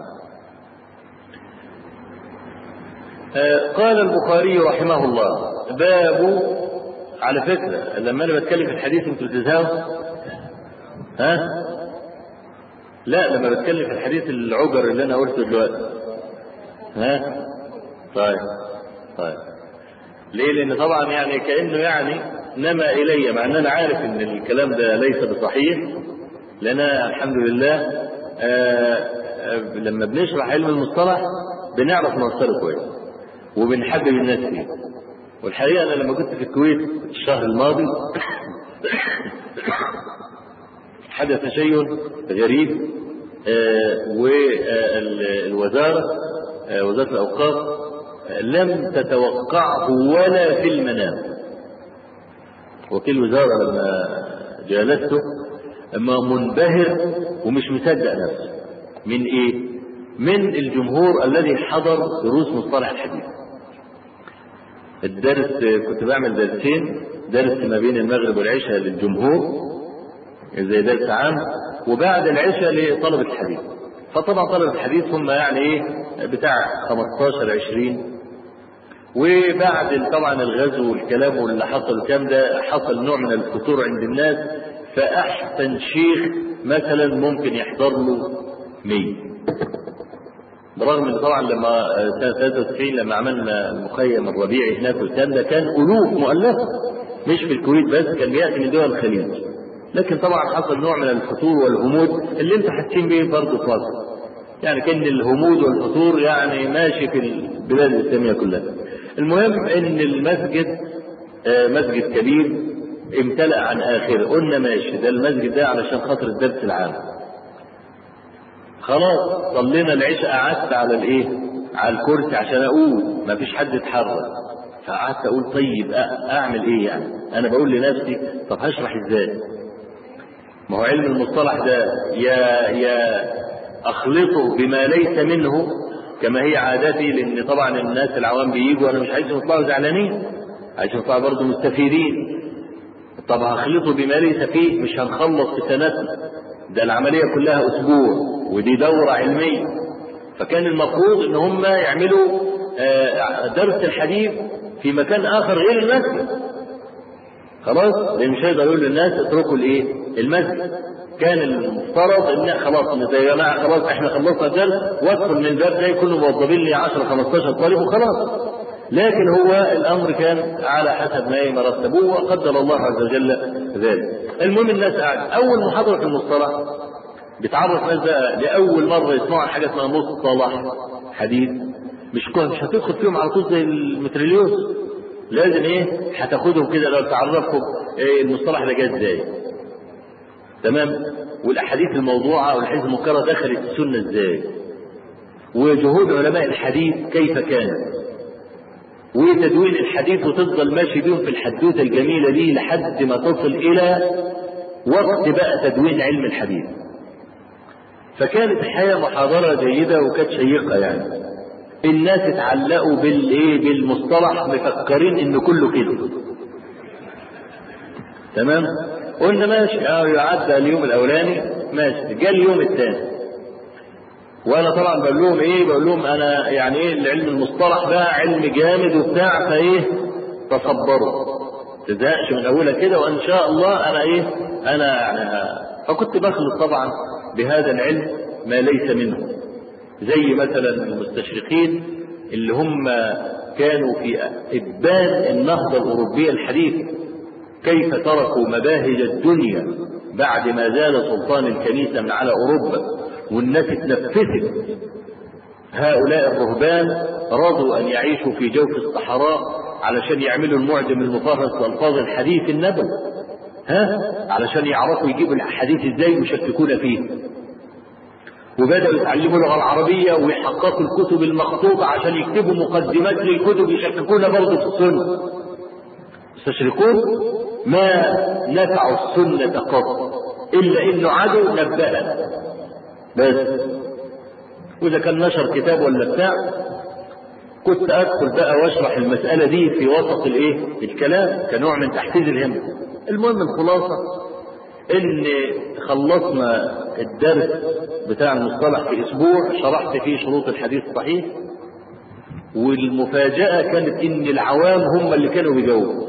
قال البخاري رحمه الله باب على فكرة لما أنا بتكلم في الحديث أنتوا بتزهقوا ها؟ لا لما بتكلم في الحديث العجر اللي أنا قلته دلوقتي ها؟ طيب طيب ليه؟ لأن طبعا يعني كأنه يعني نما إلي مع أن أنا عارف أن الكلام ده ليس بصحيح لأن الحمد لله آآ آآ لما بنشرح علم المصطلح بنعرف نوصله كويس وبنحبب الناس فيه والحقيقة أنا لما كنت في الكويت الشهر الماضي حدث شيء غريب والوزارة وزارة الأوقاف لم تتوقعه ولا في المنام وكيل الوزارة لما جالسته أما منبهر ومش مصدق نفسه من إيه؟ من الجمهور الذي حضر دروس مصطلح الحديث الدرس كنت بعمل درسين درس ما بين المغرب والعشاء للجمهور زي درس عام وبعد العشاء لطلبة الحديث فطبعا طلبة الحديث هم يعني ايه بتاع 15 20 وبعد طبعا الغزو والكلام واللي حصل الكلام ده حصل نوع من الفتور عند الناس فأحسن شيخ مثلا ممكن يحضر له 100 برغم ان طبعا لما سنه 93 لما عملنا المخيم الربيعي هناك والكلام ده كان الوف مؤلفه مش في الكويت بس كان بياتي من دول الخليج لكن طبعا حصل نوع من الفتور والهمود اللي انتم حاسين بيه برضه في مصر يعني كان الهمود والفتور يعني ماشي في البلاد الاسلاميه كلها المهم ان المسجد مسجد كبير امتلأ عن اخره قلنا ماشي ده المسجد ده علشان خاطر الدرس العام خلاص صلينا العشاء قعدت على الايه على الكرسي عشان اقول ما فيش حد اتحرك فقعدت اقول طيب اعمل ايه يعني انا بقول لنفسي طب هشرح ازاي ما هو علم المصطلح ده يا يا اخلطه بما ليس منه كما هي عادتي لان طبعا الناس العوام بيجوا انا مش عايزهم يطلعوا زعلانين عايزهم يطلعوا برضه مستفيدين طب هخلطه بما ليس فيه مش هنخلص في سنتنا ده العمليه كلها اسبوع ودي دوره علميه فكان المفروض ان هم يعملوا درس الحديث في مكان اخر غير المسجد خلاص لان مش هيقدر يقول للناس اتركوا الايه المسجد كان المفترض ان خلاص يا جماعه خلاص احنا خلصنا الدرس وادخل من الباب ده يكونوا موظفين لي 10 15 طالب وخلاص لكن هو الامر كان على حسب ما مرتبوه وقدر الله عز وجل ذلك المهم الناس قاعده اول محاضره في المصطلح بتعرف ناس بقى لاول مره يسمعوا حاجه اسمها مصطلح حديث مش كون مش هتدخل فيهم على طول زي المتريليوس لازم ايه هتاخدهم كده لو تعرفهم إيه المصطلح ده جه ازاي تمام والاحاديث الموضوعه والاحاديث المنكره دخلت السنه ازاي وجهود علماء الحديث كيف كانت وتدوين الحديث وتفضل ماشي بيهم في الحدوته الجميله دي لحد ما تصل الى وقت بقى تدوين علم الحديث فكانت الحقيقه محاضره جيده وكانت شيقه يعني الناس اتعلقوا بالايه بالمصطلح مفكرين ان كله كده تمام قلنا ماشي اه يعدى اليوم الاولاني ماشي جاء اليوم الثاني وانا طبعا بقول لهم ايه بقول لهم انا يعني ايه العلم المصطلح ده علم جامد وبتاع فايه تصبروا تزهقش من اولها كده وان شاء الله انا ايه انا يعني فكنت بخلط طبعا بهذا العلم ما ليس منه زي مثلا المستشرقين اللي هم كانوا في ابان النهضه الاوروبيه الحديثه كيف تركوا مباهج الدنيا بعد ما زال سلطان الكنيسه من على اوروبا والناس اتنفست هؤلاء الرهبان رضوا ان يعيشوا في جوف الصحراء علشان يعملوا المعجم المفهرس والفاظ الحديث النبوي ها علشان يعرفوا يجيبوا الاحاديث ازاي ويشككون فيه وبداوا يتعلموا اللغه العربيه ويحققوا الكتب المخطوطه عشان يكتبوا مقدمات للكتب يشككون برضه في السنه المستشرقون ما نفعوا السنه قط الا انه عدو نبأنا بس واذا كان نشر كتاب ولا بتاع كنت ادخل بقى واشرح المساله دي في وسط الايه الكلام كنوع من تحفيز الهمه المهم الخلاصه ان خلصنا الدرس بتاع المصطلح في اسبوع شرحت فيه شروط الحديث الصحيح والمفاجاه كانت ان العوام هم اللي كانوا بيجاوبوا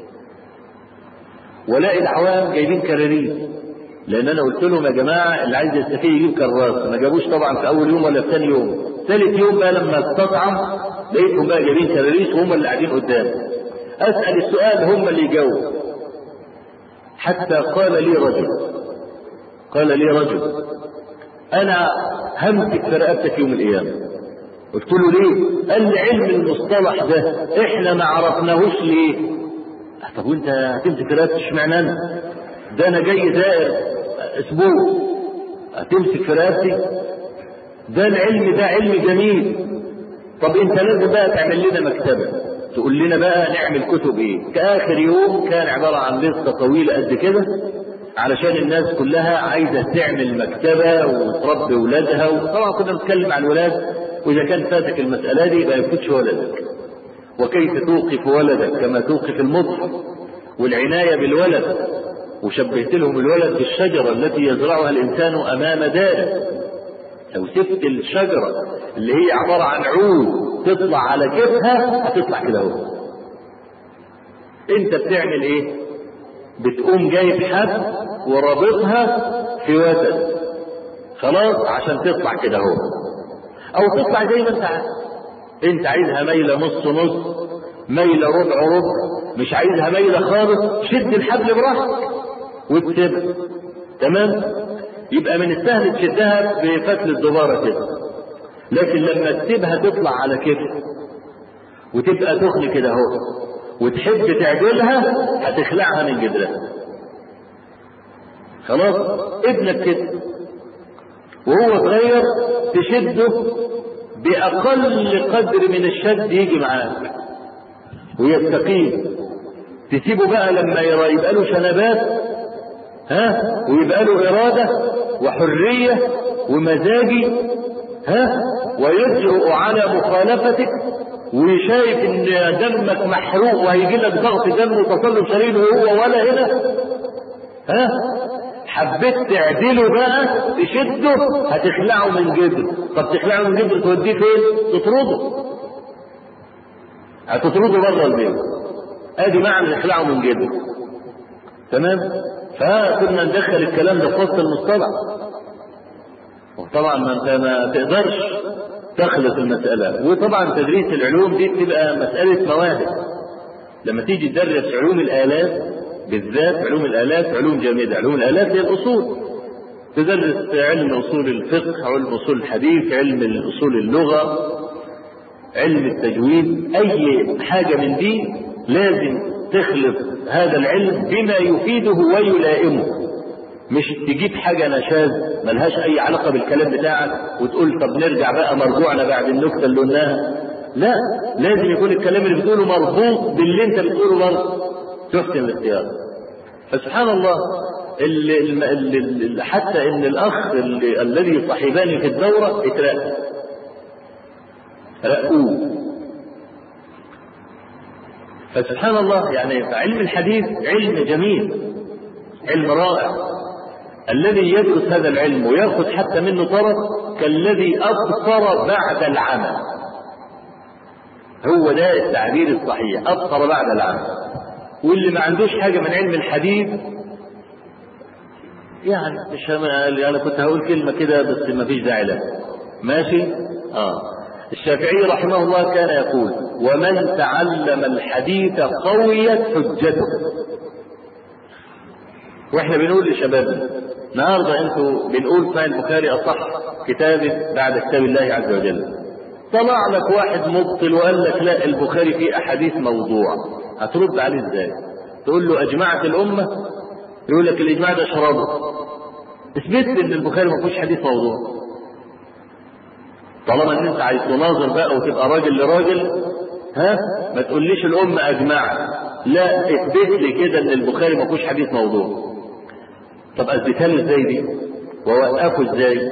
ولاقي العوام جايبين كراريس لان انا قلت لهم يا جماعه اللي عايز يستفيد يجيب كراس ما جابوش طبعا في اول يوم ولا في ثاني يوم ثالث يوم بقى لما استطعم لقيتهم بقى جايبين كراريس وهم اللي قاعدين قدام اسال السؤال هم اللي يجاوبوا حتى قال لي رجل قال لي رجل انا همسك في رقبتك يوم القيامه قلت له ليه قال لي علم المصطلح ده احنا ما عرفناهوش ليه طب وانت هتمسك في رقبتي اشمعنى انا ده انا جاي دائر اسبوع هتمسك في رقبتي ده العلم ده علم جميل طب انت لازم بقى تعمل لنا مكتبه تقول لنا بقى نعمل كتب ايه كاخر يوم كان عباره عن لسته طويله قد كده علشان الناس كلها عايزه تعمل مكتبه وتربي ولادها وطبعا كنا بنتكلم عن الولاد واذا كان فاتك المساله دي يبقى يفوتش ولدك وكيف توقف ولدك كما توقف المصحف والعنايه بالولد وشبهت لهم الولد بالشجره التي يزرعها الانسان امام داره لو سبت الشجره اللي هي عبارة عن عود تطلع على كتفها هتطلع كده اهو انت بتعمل ايه بتقوم جايب حد ورابطها في وتد خلاص عشان تطلع كده اهو او تطلع زي ما انت عايز انت عايزها ميلة نص نص ميلة ربع ربع مش عايزها ميلة خالص شد الحبل براحتك وتسيبها تمام يبقى من السهل تشدها بفتل الدبارة كده لكن لما تسيبها تطلع على كده وتبقى تخن كده اهو وتحب تعدلها هتخلعها من جدرها خلاص ابنك كده وهو صغير تشده بأقل قدر من الشد يجي معاك ويستقيم تسيبه بقى لما يرى يبقى له شنبات ها ويبقى له إرادة وحرية ومزاجي ها ويجرؤ على مخالفتك وشايف ان دمك محروق وهيجي لك ضغط دم وتصلب شرير وهو ولا هنا ها حبيت تعدله بقى تشده هتخلعه من جدر طب تخلعه من جدر توديه فين تطرده هتطرده بره البيت ادي معنى نخلعه من جدر تمام فكنا ندخل الكلام ده في وسط المصطلح وطبعا ما انت ما تقدرش تخلط المسألة وطبعا تدريس العلوم دي بتبقى مسألة مواهب لما تيجي تدرس علوم الآلات بالذات علوم الآلات علوم جامدة علوم الآلات هي الأصول تدرس علم أصول الفقه علم أصول الحديث علم أصول اللغة علم التجويد أي حاجة من دي لازم تخلط هذا العلم بما يفيده ويلائمه مش تجيب حاجة نشاز ملهاش أي علاقة بالكلام بتاعك وتقول طب نرجع بقى مرجوعنا بعد النكتة اللي قلناها لا لازم يكون الكلام اللي بتقوله مربوط باللي انت بتقوله برضه تحسن الاختيار فسبحان الله ال ال ال ال حتى ان الاخ ال الذي صاحباني في الدورة اترقى رقوه فسبحان الله يعني علم الحديث علم جميل علم رائع الذي يدرس هذا العلم وياخذ حتى منه طرف كالذي ابصر بعد العمى هو ده التعبير الصحيح ابصر بعد العمى واللي ما عندوش حاجه من علم الحديث يعني مش انا كنت هقول كلمه كده بس ما فيش داعي لها ماشي اه الشافعي رحمه الله كان يقول ومن تعلم الحديث قويت حجته واحنا بنقول لشبابنا النهارده انتوا بنقول صحيح البخاري اصح كتاب بعد كتاب الله عز وجل طلع لك واحد مبطل وقال لك لا البخاري فيه احاديث موضوع هترد عليه ازاي تقول له اجمعت الامه يقول لك الاجماع ده شرابه اثبت ان البخاري ما فيهوش حديث موضوع طالما ان انت عايز تناظر بقى وتبقى راجل لراجل ها ما تقوليش الامه اجمعت لا اثبت لي كده ان البخاري ما فيهوش حديث موضوع طب اثبتها لي ازاي دي واوقفه ازاي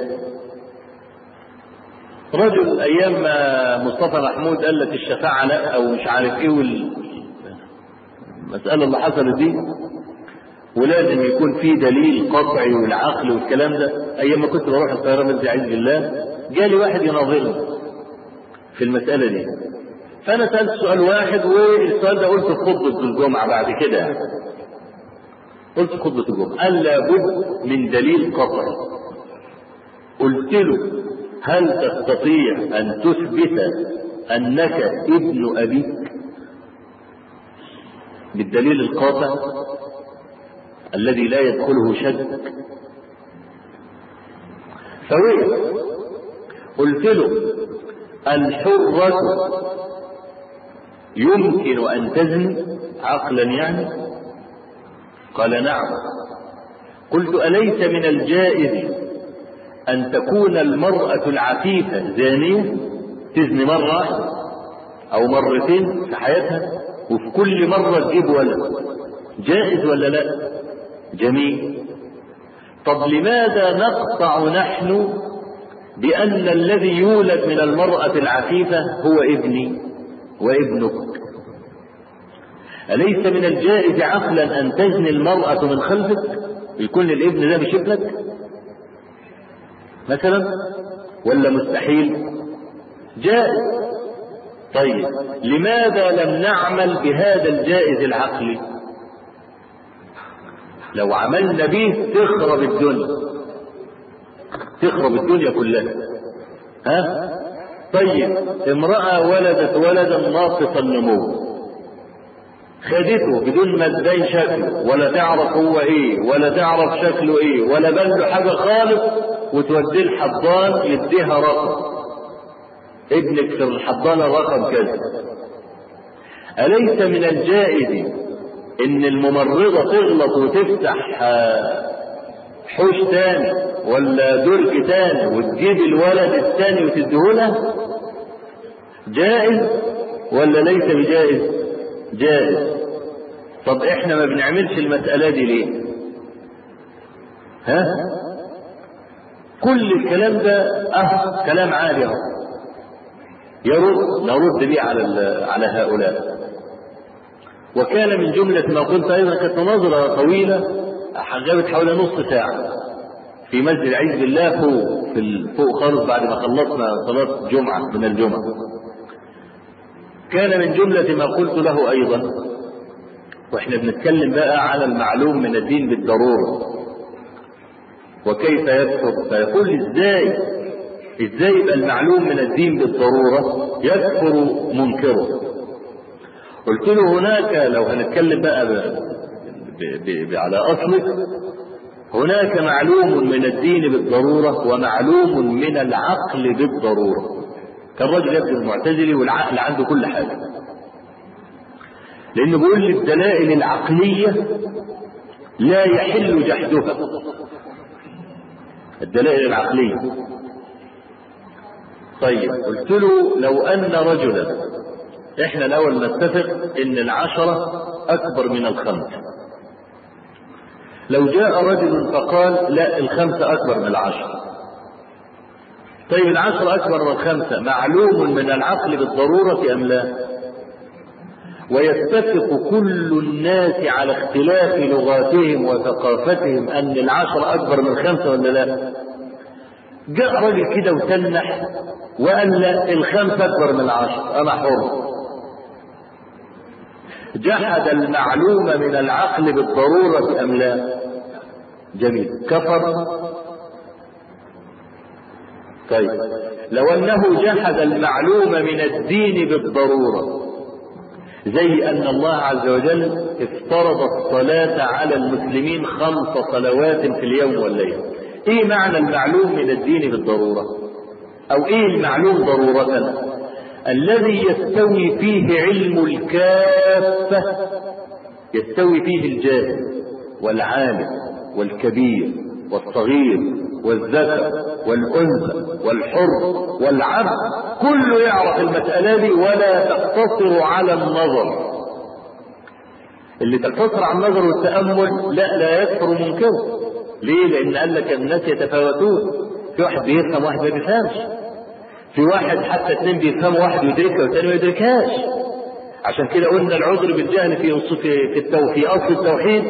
رجل ايام ما مصطفى محمود قال لك الشفاعه لا او مش عارف ايه والمساله اللي حصلت دي ولازم يكون في دليل قطعي والعقل والكلام ده ايام ما كنت بروح القاهره مسجد عز بالله جالي واحد يناظرني في المساله دي فانا سالت سؤال واحد والسؤال ده قلته في خطبه الجمعه بعد كده قلت في خطبه الجمعه قال لابد من دليل قطعي قلت له هل تستطيع ان تثبت انك ابن ابيك بالدليل القاطع الذي لا يدخله شك فوقف قلت له الحرة يمكن أن تزني عقلا يعني قال نعم قلت أليس من الجائز أن تكون المرأة العفيفة زانية تزني مرة واحدة أو مرتين في حياتها وفي كل مرة تجيب ولد جائز ولا لا جميل طب لماذا نقطع نحن بأن الذي يولد من المرأة العفيفة هو ابني وابنك أليس من الجائز عقلا أن تزني المرأة من خلفك يكون الابن ده مش ابنك مثلا ولا مستحيل جائز طيب لماذا لم نعمل بهذا الجائز العقلي لو عملنا به تخرب الدنيا تخرب الدنيا كلها ها طيب امرأة ولدت ولدا ناقص النمو خدته بدون ما تبين شكله ولا تعرف هو ايه ولا تعرف شكله ايه ولا بان له حاجه خالص وتوديه الحضان يديها رقم ابنك في الحضانه رقم كذا اليس من الجائز ان الممرضه تغلط وتفتح حوش تاني ولا درج تاني وتجيب الولد التاني وتديهولها جائز ولا ليس بجائز جائز طب احنا ما بنعملش المسألة دي ليه ها كل الكلام ده اه كلام عالي اهو يرد نرد به على على هؤلاء وكان من جملة ما قلت أيضا كانت مناظرة طويلة غابت حوالي نص ساعة في مسجد عز بالله فوق في فوق خالص بعد ما خلصنا صلاة جمعة من الجمعة كان من جملة ما قلت له أيضا واحنا بنتكلم بقى على المعلوم من الدين بالضرورة وكيف يكفر فيقول ازاي ازاي يبقى المعلوم من الدين بالضرورة يكفر منكره قلت له هناك لو هنتكلم بقى ب... ب... ب... على اصلك هناك معلوم من الدين بالضرورة ومعلوم من العقل بالضرورة كان الراجل يبدو المعتزلي والعقل عنده كل حاجة لأنه بيقول لي الدلائل العقلية لا يحل جحدها الدلائل العقلية طيب قلت له لو أن رجلا احنا الأول نتفق إن العشرة أكبر من الخمسة لو جاء رجل فقال لا الخمسة أكبر من العشرة طيب العشرة أكبر من الخمسة معلوم من العقل بالضرورة أم لا ويتفق كل الناس على اختلاف لغاتهم وثقافتهم أن العشرة أكبر من الخمسة ولا لا جاء راجل كده وتنح وقال لا الخمسة أكبر من العشرة أنا حر جحد المعلوم من العقل بالضرورة أم لا جميل كفر طيب لو أنه جحد المعلوم من الدين بالضرورة زي أن الله عز وجل افترض الصلاة على المسلمين خمس صلوات في اليوم والليل ايه معنى المعلوم من الدين بالضرورة او ايه المعلوم ضرورة الذي يستوي فيه علم الكافة يستوي فيه الجاهل والعالم والكبير والصغير والذكر والأنثى والحر والعبد كله يعرف المسألة دي ولا تقتصر على النظر اللي تقتصر على النظر والتأمل لا لا يكفر منكره ليه؟ لأن قال لك الناس يتفاوتون في واحد بيفهم واحد ما بيفهمش في واحد حتى اثنين بيفهموا واحد يدركها والثاني ما يدركهاش عشان كده قلنا العذر بالجهل في في التو في اصل التوحيد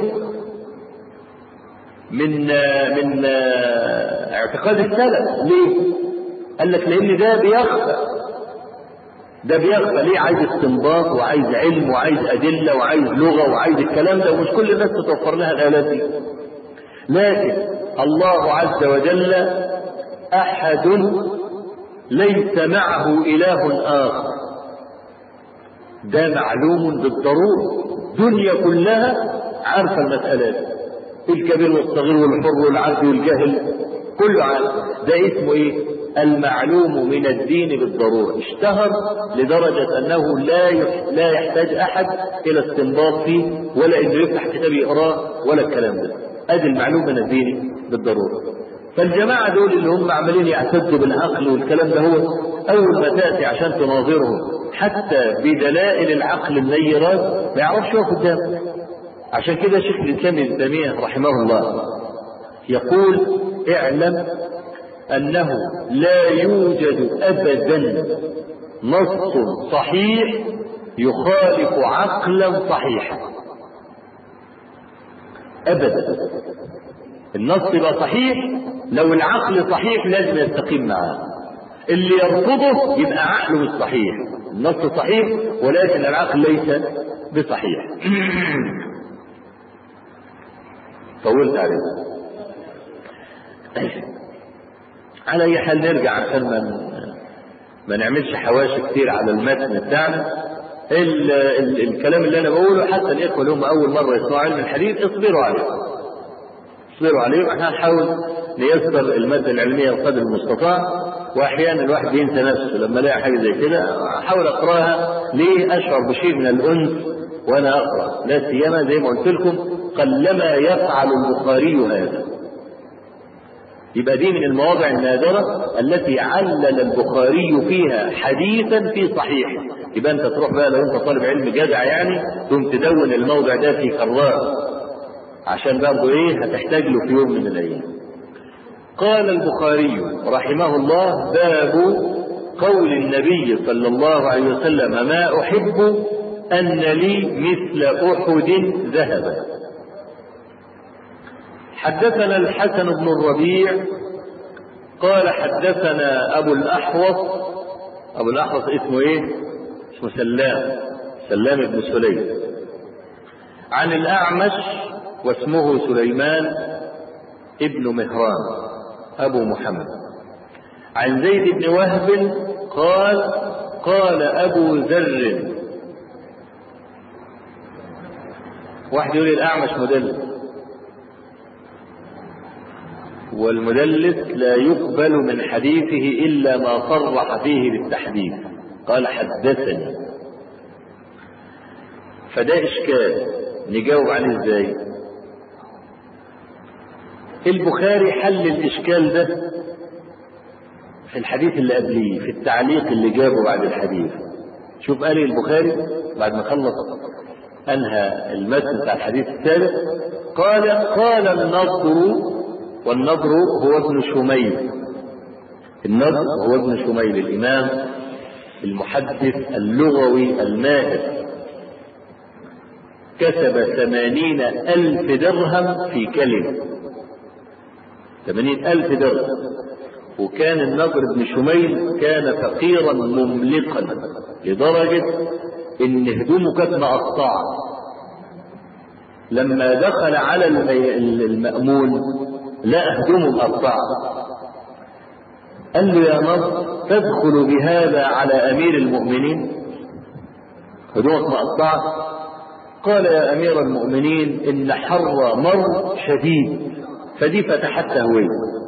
من من اعتقاد السلف ليه؟ قال لك لان ده بيخفى ده بيخفى ليه عايز استنباط وعايز علم وعايز ادله وعايز لغه وعايز الكلام ده ومش كل الناس تتوفر لها الالات دي لكن الله عز وجل احد ليس معه اله اخر ده معلوم بالضروره دنيا كلها عارفه المسالات الكبير والصغير والحر والعبد والجاهل كله عارف ده اسمه ايه المعلوم من الدين بالضرورة اشتهر لدرجة أنه لا لا يحتاج أحد إلى استنباط فيه ولا إنه يفتح كتاب يقراه ولا الكلام ده ادي المعلوم من الدين بالضروره فالجماعه دول اللي هم عمالين يعتدوا بالعقل والكلام ده هو اول ما تاتي عشان تناظرهم حتى بدلائل العقل النيرات ما يعرفش هو قدامك عشان كده شيخ الاسلام ابن تيميه رحمه الله يقول اعلم انه لا يوجد ابدا نص صحيح يخالف عقلا صحيحا ابدا النص يبقى صحيح لو العقل صحيح لازم يستقيم معاه اللي يرفضه يبقى عقله مش صحيح النص صحيح ولكن العقل ليس بصحيح طولت عليه على اي حال نرجع عشان ما ما نعملش حواشي كتير على المتن بتاعنا ال ال الكلام اللي انا بقوله حتى الاخوه اللي هم اول مره يسمعوا علم الحديث اصبروا عليه اصبروا عليه احنا هنحاول نيسر الماده العلميه بقدر المستطاع واحيانا الواحد بينسى نفسه لما الاقي حاجه زي كده احاول اقراها ليه اشعر بشيء من الانس وانا اقرا لا سيما زي ما قلت لكم قلما يفعل البخاري هذا يبقى دي من المواضع النادرة التي علل البخاري فيها حديثا في صحيحه يبقى انت تروح بقى لو انت طالب علم جدع يعني تقوم تدون الموضع ده في كرار عشان برضه ايه هتحتاج له في يوم من الايام قال البخاري رحمه الله باب قول النبي صلى الله عليه وسلم ما احب ان لي مثل احد ذهبا حدثنا الحسن بن الربيع قال حدثنا ابو الاحوص ابو الاحوص اسمه ايه اسمه سلام سلام بن سليم عن الاعمش واسمه سليمان ابن مهران ابو محمد عن زيد بن وهب قال قال ابو ذر واحد يقول الاعمش مدلس والمدلس لا يقبل من حديثه إلا ما صرح فيه بالتحديث قال حدثني فده إشكال نجاوب عليه إزاي البخاري حل الإشكال ده في الحديث اللي قبليه في التعليق اللي جابه بعد الحديث شوف قال البخاري بعد ما خلص أنهى المتن بتاع الحديث الثالث قال قال النصر والنضر هو ابن شميل النضر هو ابن شميل الإمام المحدث اللغوي الماهر كسب ثمانين ألف درهم في كلمة ثمانين ألف درهم وكان النضر بن شميل كان فقيرا مملقا لدرجة إن هدومه كانت مقطعة لما دخل على المأمون لا هدومه مقطعة قال له يا نصر تدخل بهذا على أمير المؤمنين هدومك مقطعة قال يا أمير المؤمنين إن حر مر شديد فدي فتحت تهويه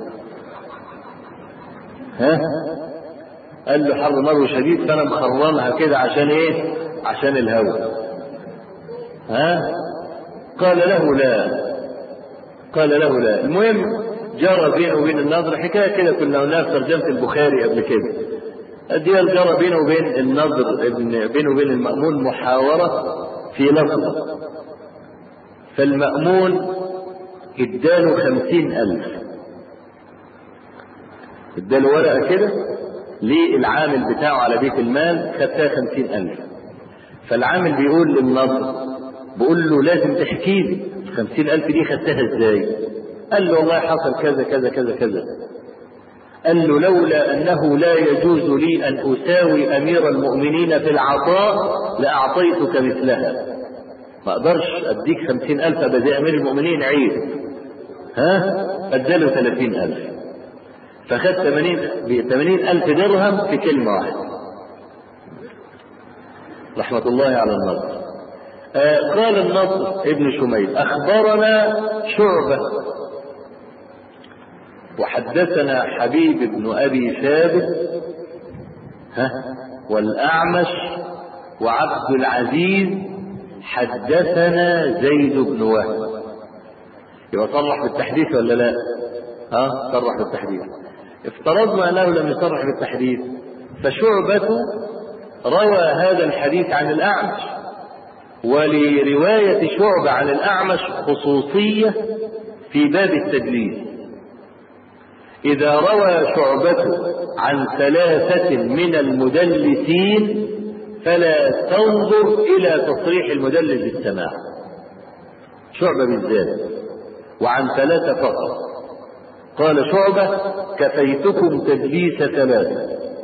ها قال له حر مر شديد فأنا مخرمها كده عشان إيه عشان الهواء ها قال له لا قال له لا المهم جرى بينه وبين النضر حكايه كده كنا قلناها في ترجمه البخاري قبل كده الديال جرى بينه وبين النضر بينه وبين المأمون محاورة في لفظ فالمأمون اداله خمسين ألف اداله ورقة كده للعامل بتاعه على بيت المال خدتها خمسين ألف فالعامل بيقول للنضر بيقول له لازم تحكي لي خمسين ألف دي خدتها ازاي قال له والله حصل كذا كذا كذا كذا قال له لولا أنه لا يجوز لي أن أساوي أمير المؤمنين في العطاء لأعطيتك مثلها ما أقدرش أديك خمسين ألف أبقى زي أمير المؤمنين عيب ها أداله ثلاثين ألف فخد ثمانين ثمانين ألف درهم في كلمة واحدة رحمة الله على النصر آه قال النصر ابن شميل أخبرنا شعبة وحدثنا حبيب بن أبي ثابت ها والأعمش وعبد العزيز حدثنا زيد بن وهب يبقى صرح بالتحديث ولا لا؟ ها صرح بالتحديث افترضنا انه لم يصرح بالتحديث فشعبة روى هذا الحديث عن الأعمش ولرواية شعبة عن الأعمش خصوصية في باب التدليس إذا روى شعبة عن ثلاثة من المدلسين فلا تنظر إلى تصريح المدلس بالسماع شعبة بالذات وعن ثلاثة فقط قال شعبة كفيتكم تدليس ثلاثة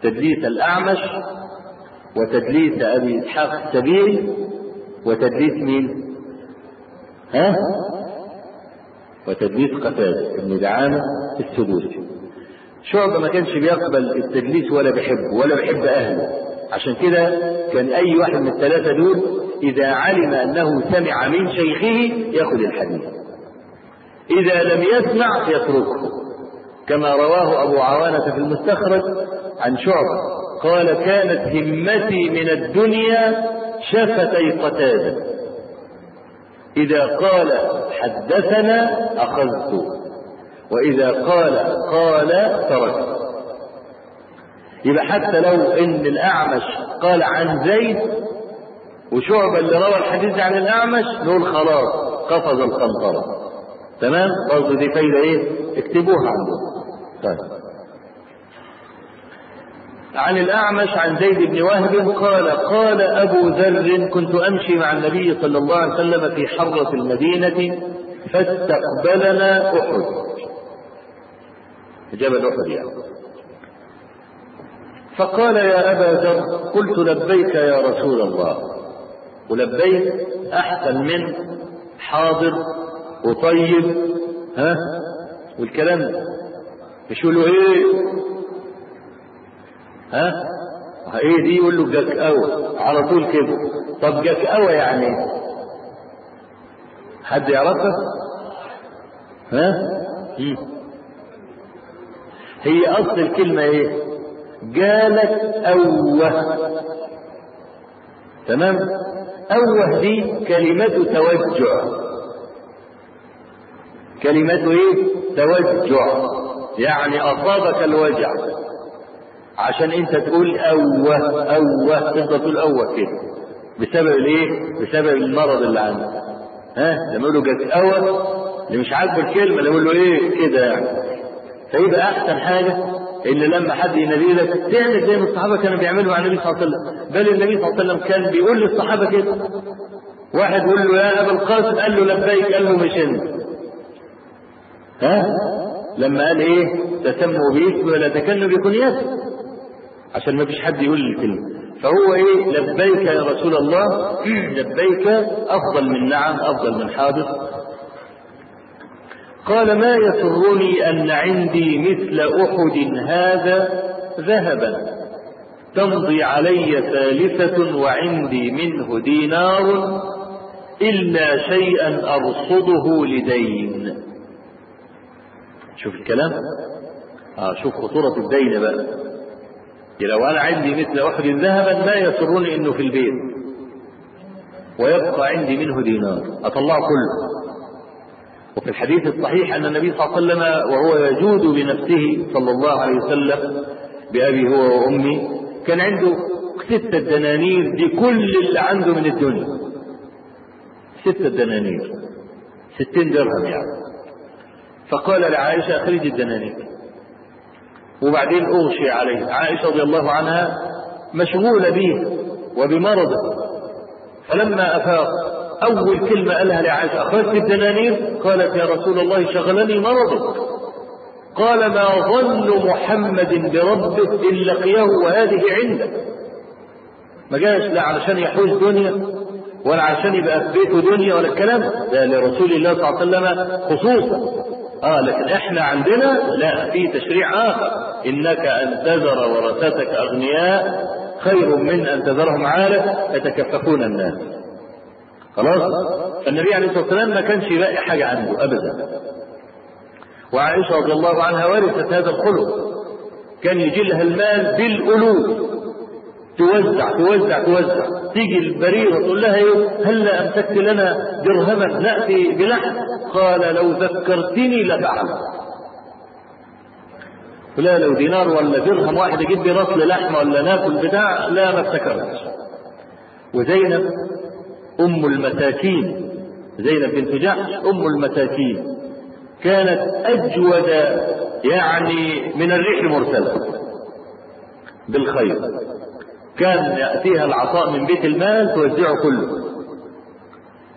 تدليس الأعمش وتدليس أبي إسحاق السبيعي وتدليس مين؟ ها؟ وتدليس قتادة بن دعامة السدوسي شعبة ما كانش بيقبل التدليس ولا بيحبه ولا بيحب أهله عشان كده كان أي واحد من الثلاثة دول إذا علم أنه سمع من شيخه يأخذ الحديث إذا لم يسمع يتركه كما رواه أبو عوانة في المستخرج عن شعبة قال كانت همتي من الدنيا شفتي قتادة إذا قال حدثنا أخذت وإذا قال قال تركت يبقى حتى لو إن الأعمش قال عن زيد وشعبة اللي روى الحديث عن الأعمش نقول خلاص قفز القنطرة تمام برضه دي فايدة إيه اكتبوها عندكم طيب عن الأعمش عن زيد بن وهب قال قال أبو ذر كنت أمشي مع النبي صلى الله عليه وسلم في حرة المدينة فاستقبلنا أحد جبل أحد يعني فقال يا أبا ذر قلت لبيك يا رسول الله ولبيك أحسن من حاضر وطيب ها والكلام ده مش يقول له ايه ها ايه دي يقول له جاك قوي على طول كده طب جاك قوي يعني حد يعرفها ها مم. هي اصل الكلمه ايه جالك اوه تمام اوه دي كلمه توجع كلمة ايه توجع يعني اصابك الوجع عشان انت تقول اوه اوه تفضل تقول اوه كده بسبب الايه بسبب المرض اللي عندك ها لما يقولوا جت اوه اللي مش عاجبه الكلمه اللي يقول له ايه كده يعني فيبقى احسن حاجه ان لما حد ينادي لك تعمل زي ما الصحابه كانوا بيعملوا مع النبي صلى الله عليه وسلم بل النبي صلى الله عليه وسلم كان بيقول للصحابه كده واحد يقول له يا ابا القاسم قال له لبيك قال له مش انت ها لما قال ايه تسموا باسمه ولا تكنوا بكنيته عشان ما فيش حد يقول لي الكلمه فهو ايه لبيك يا رسول الله لبيك افضل من نعم افضل من حادث قال ما يسرني ان عندي مثل احد هذا ذهبا تمضي علي ثالثه وعندي منه دينار الا شيئا ارصده لدين شوف الكلام اه شوف خطورة الدين بقى لو انا عندي مثل احد ذهبا ما يسرني انه في البيت ويبقى عندي منه دينار اطلعه كله وفي الحديث الصحيح ان النبي صلى الله عليه وسلم وهو يجود بنفسه صلى الله عليه وسلم بابي هو وامي كان عنده ستة دنانير دي كل اللي عنده من الدنيا ستة دنانير ستين درهم يعني فقال لعائشة أخرج الدنانير وبعدين أغشي عليه عائشة رضي الله عنها مشغولة به وبمرضه فلما أفاق أول كلمة قالها لعائشة أخرجت الدنانير قالت يا رسول الله شغلني مرضك قال ما ظن محمد بربه إن لقيه وهذه عنده ما جاش لا علشان يحوز دنيا ولا عشان يبقى في بيته دنيا ولا الكلام ده لرسول الله صلى الله عليه وسلم خصوصا اه لكن احنا عندنا لا في تشريع اخر انك ان تذر ورثتك اغنياء خير من ان تذرهم عالة يتكففون الناس خلاص فالنبي عليه الصلاه والسلام ما كانش يلاقي حاجه عنده ابدا وعائشه رضي الله عنها ورثت هذا الخلق كان يجي لها المال بالالوف توزع توزع توزع تيجي البريرة تقول لها ايه هلا امسكت لنا درهما ناتي بلحم قال لو ذكرتني لفعلت لا لو دينار ولا درهم واحد يجيب لي رطل لحمه ولا ناكل بتاع لا ما افتكرتش وزينب ام المساكين زينب بنت جحش ام المساكين كانت اجود يعني من الريح المرسله بالخير كان يأتيها العطاء من بيت المال توزعه كله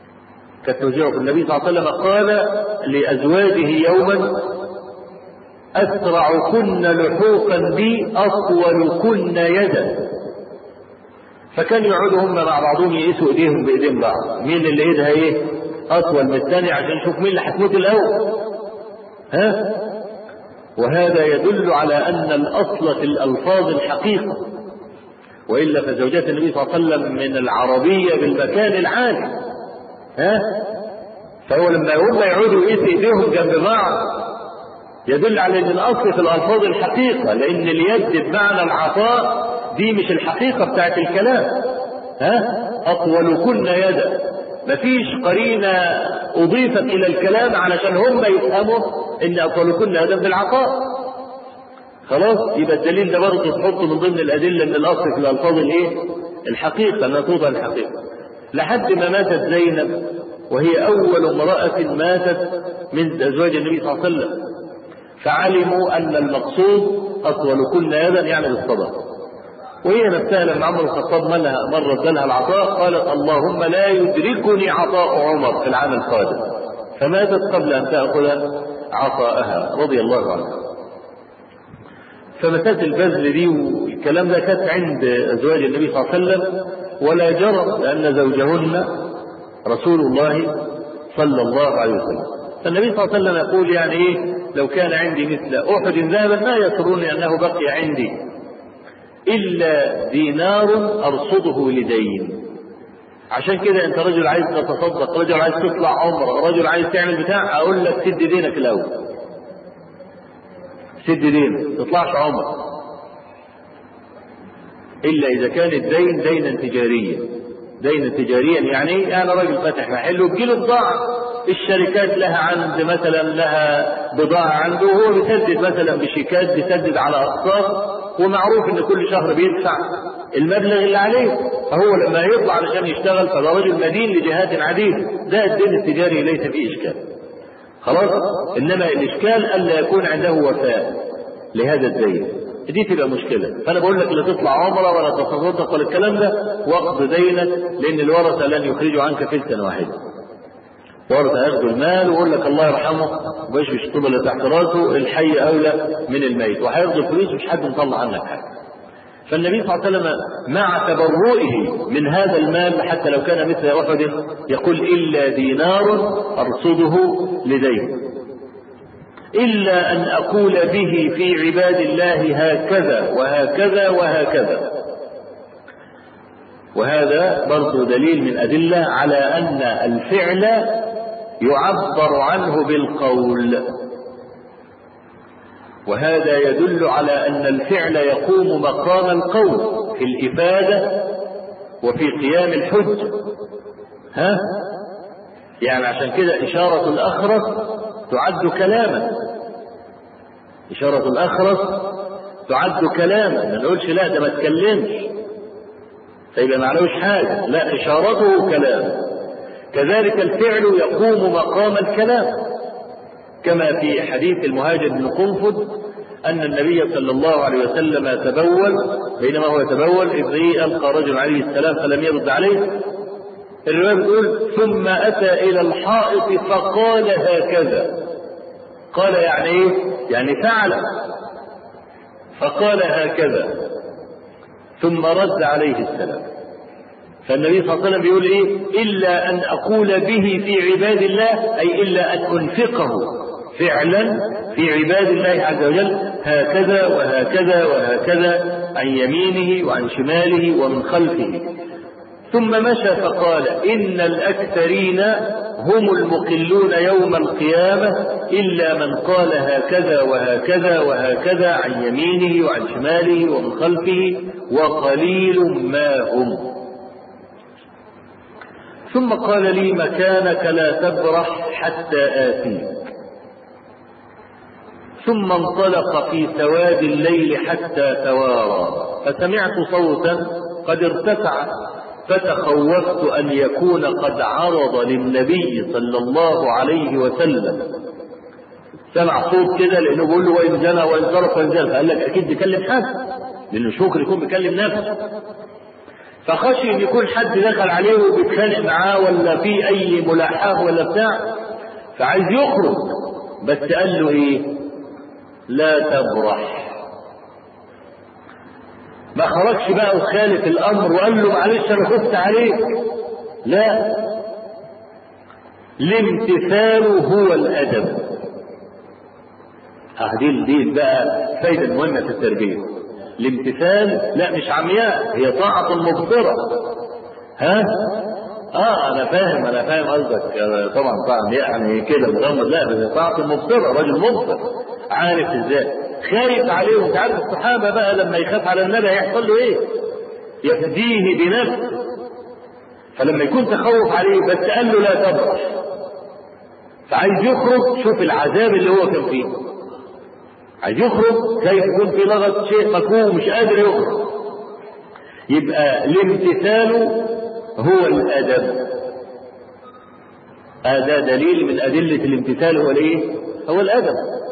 كانت توزعه النبي صلى الله عليه وسلم قال لأزواجه يوما أسرعكن لحوقا بي أطولكن يدا فكان يقعدوا هم مع بعضهم يقيسوا ايديهم بايدين بعض مين اللي ايدها ايه اطول من الثاني عشان نشوف مين اللي هتموت الاول ها وهذا يدل على ان الاصل في الالفاظ الحقيقه والا فزوجات النبي صلى الله عليه وسلم من العربيه بالمكان العالي ها فهو لما هم يقعدوا يقيسوا ايديهم جنب بعض يدل على ان الاصل في الالفاظ الحقيقه لان اليد بمعنى العطاء دي مش الحقيقه بتاعت الكلام ها اطولكن يدا مفيش قرينه اضيفت الى الكلام علشان هم يفهموا ان اطولكن يدا بالعطاء خلاص يبقى الدليل ده برضه تحطه من ضمن الادله ان الاصل في الالفاظ الايه الحقيقه انها توضع الحقيقه لحد ما ماتت زينب وهي اول امراه ماتت من ازواج النبي صلى الله عليه وسلم فعلموا ان المقصود اطولكن يدا يعني بالصدقه وهي نفسها لما عمر الخطاب ملها مرة ادالها العطاء قالت اللهم لا يدركني عطاء عمر في العام القادم فماتت قبل أن تأخذ عطاءها رضي الله عنها فمسألة البذل دي والكلام ده كانت عند أزواج النبي صلى الله عليه وسلم ولا جرى لأن زوجهن رسول الله صلى الله عليه وسلم فالنبي صلى الله عليه وسلم يقول يعني إيه لو كان عندي مثل أحد ذهبا ما يسرني أنه بقي عندي إلا دينار أرصده لدين عشان كده أنت رجل عايز تتصدق رجل عايز تطلع عمرة رجل عايز تعمل بتاع أقول لك سد دينك الأول سد دينك تطلعش عمرة إلا إذا كان الدين دينا تجاريا دينا تجاريا يعني أنا راجل فاتح محل وبجيله بضاعة الشركات لها عند مثلا لها بضاعة عنده وهو بيسدد مثلا بشيكات بيسدد على أقساط ومعروف ان كل شهر بيدفع المبلغ اللي عليه فهو لما يطلع علشان يشتغل فده رجل مدين لجهات عديدة ده الدين التجاري ليس فيه اشكال خلاص انما الاشكال الا يكون عنده وفاء لهذا الدين دي تبقى مشكلة فأنا بقول لك لا تطلع عمرة ولا تتصدق ولا الكلام ده واقض دينك لأن الورثة لن يخرجوا عنك فلسا واحدة ورثة ياخدوا المال ويقول لك الله يرحمه وباش يشطب اللي تحت راسه الحي أولى من الميت وهياخدوا الفلوس مش حد مطلع عنك حاجة فالنبي صلى الله عليه وسلم مع تبرؤه من هذا المال حتى لو كان مثل أحد يقول إلا دينار أرصده لدين إلا أن أقول به في عباد الله هكذا وهكذا وهكذا وهذا برضو دليل من أدلة على أن الفعل يعبر عنه بالقول وهذا يدل على أن الفعل يقوم مقام القول في الإفادة وفي قيام الحج ها يعني عشان كده إشارة الأخرس تعد كلاما إشارة الأخرس تعد كلاما ما نقولش لا ده ما تكلمش فيبقى معلوش حاجة لا إشارته كلام كذلك الفعل يقوم مقام الكلام كما في حديث المهاجر بن قنفذ أن النبي صلى الله عليه وسلم تبول بينما هو يتبول إذ ألقى رجل عليه السلام فلم يرد عليه الرواية بتقول ثم أتى إلى الحائط فقال هكذا قال يعني إيه؟ يعني فعل فقال هكذا ثم رد عليه السلام فالنبي صلى الله عليه وسلم بيقول ايه الا ان اقول به في عباد الله اي الا ان انفقه فعلا في عباد الله عز وجل هكذا وهكذا وهكذا عن يمينه وعن شماله ومن خلفه ثم مشى فقال ان الاكثرين هم المقلون يوم القيامه الا من قال هكذا وهكذا وهكذا عن يمينه وعن شماله ومن خلفه وقليل ما هم ثم قال لي مكانك لا تبرح حتى آتيك ثم انطلق في سواد الليل حتى توارى فسمعت صوتا قد ارتفع فتخوفت أن يكون قد عرض للنبي صلى الله عليه وسلم سمع صوت كده لأنه بيقول له وإن جنى وإن صرف وإن زال فقال لك أكيد بيكلم حد لأنه شكر يكون بيكلم نفسه فخشي ان يكون حد دخل عليه وبيتخانق معاه ولا في اي ملاحاه ولا بتاع فعايز يخرج بس قال له ايه لا تبرح ما خرجش بقى وخالف الامر وقال له معلش انا خفت عليك لا الامتثال هو الادب اه دي دي بقى فايده مهمه في التربيه الامتثال لا مش عمياء هي طاعه مبصره ها اه انا فاهم انا فاهم قصدك طبعا طبعا يعني كده مغمض لا بس طاعه مبصره راجل مبصر عارف ازاي خايف عليه وانت عارف الصحابه بقى لما يخاف على النبي هيحصل له ايه؟ يفديه بنفسه فلما يكون تخوف عليه بس قال له لا تبرح فعايز يخرج شوف العذاب اللي هو كان فيه عايز يخرج كيف يكون في لغط شيء مكروه مش قادر يخرج يبقى الامتثال هو الادب هذا دليل من ادله الامتثال هو الايه هو الادب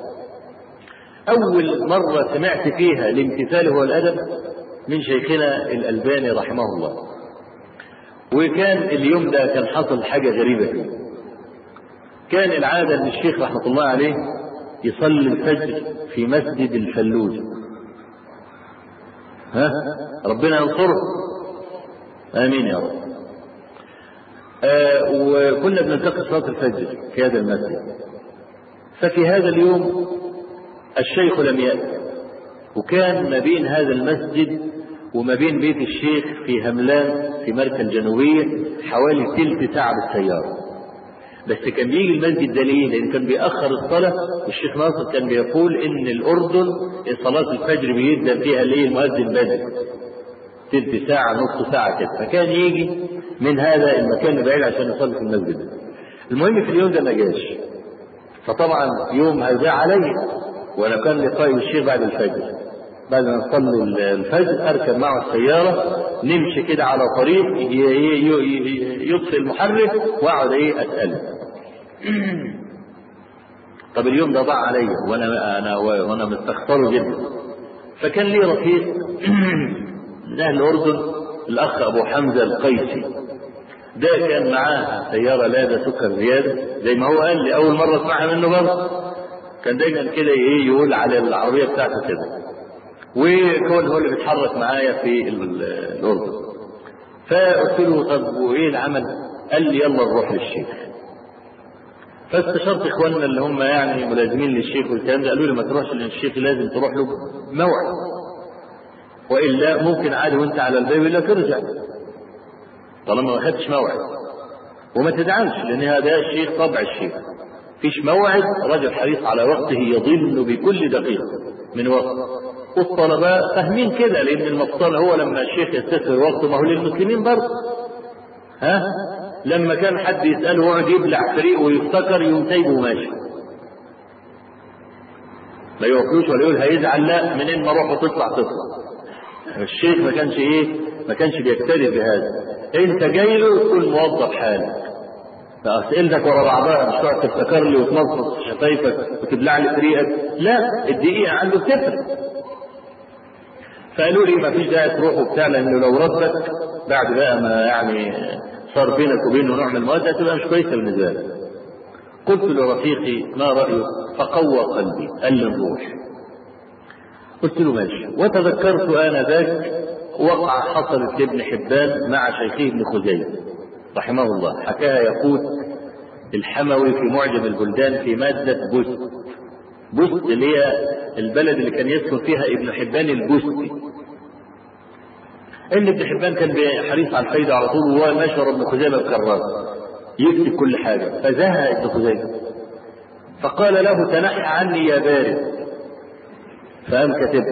اول مره سمعت فيها الامتثال هو الادب من شيخنا الالباني رحمه الله وكان اليوم ده كان حصل حاجه غريبه فيه كان العاده ان الشيخ رحمه الله عليه يصلي الفجر في مسجد الفلوج ها ربنا ينصره امين يا رب آه وكنا بنلتقي صلاه الفجر في هذا المسجد ففي هذا اليوم الشيخ لم يأتي وكان ما بين هذا المسجد وما بين بيت الشيخ في هملان في مركز الجنوبية حوالي تلت ساعة بالسيارة بس كان بيجي المسجد ده ليه؟ لأن كان بيأخر الصلاة والشيخ ناصر كان بيقول إن الأردن صلاة الفجر بيبدأ فيها ليه المؤذن بدري تلت ساعة نص ساعة كده فكان يجي من هذا المكان البعيد عشان يصلي في المسجد ده. المهم في اليوم ده ما جاش فطبعا يوم هيضيع عليا وانا كان لقائي بالشيخ بعد الفجر بعد ما نصلي الفجر اركب معه السياره نمشي كده على طريق يطفئ المحرك واقعد ايه اساله طب اليوم ده ضاع عليا وانا انا وانا مستخسره جدا فكان لي رفيق من اهل الاردن الاخ ابو حمزه القيسي ده كان معاه سياره لادا سكر زياده زي ما هو قال لي اول مره اسمعها منه برضه كان دايما كده ايه يقول على العربيه بتاعته كده وكون هو اللي بيتحرك معايا في الاردن فقلت له طب وايه العمل؟ قال لي يلا نروح للشيخ فاستشرت اخواننا اللي هم يعني ملازمين للشيخ والكلام ده قالوا لي ما تروحش لان الشيخ لازم تروح له موعد والا ممكن عادي وانت على الباب الا ترجع طالما ما خدتش موعد وما تزعلش لان هذا الشيخ طبع الشيخ فيش موعد رجل حريص على وقته يضل بكل دقيقة من وقت والطلباء فاهمين كده لأن المفصل هو لما الشيخ يستثمر وقته ما هو للمسلمين برضه ها لما كان حد يسأله يقعد يبلع فريق ويفتكر يقوم سايبه وماشي ما يوكلوش ولا يقول هيزعل لا منين ما اروح وتطلع تطلع الشيخ ما كانش ايه ما كانش بيكترث بهذا انت جاي له تكون موظف حالك فاسئلتك ورا بعضها مش تقعد تفتكر لي وتنظف شفايفك وتبلع لي طريقك لا الدقيقه عنده بتفرق فقالوا لي ما فيش داعي تروح وبتاع لانه لو ردك بعد بقى ما يعني صار بينك وبينه نوع من المواد هتبقى مش كويسه بالنسبه لك قلت لرفيقي ما رايك فقوى قلبي قال لي نروح قلت له ماشي وتذكرت انذاك وقعة حصلت لابن حبان مع شيخه ابن خزيمة رحمه الله حكاها يقول الحموي في معجم البلدان في مادة بست بست اللي هي البلد اللي كان يسكن فيها ابن حبان البستي ان ابن حبان كان حريص على الفايدة على طول وهو ماشي ورا ابن خزيمة بكرار يكتب كل حاجة فزهق ابن خزيمة فقال له تنحى عني يا بارد فقام كتب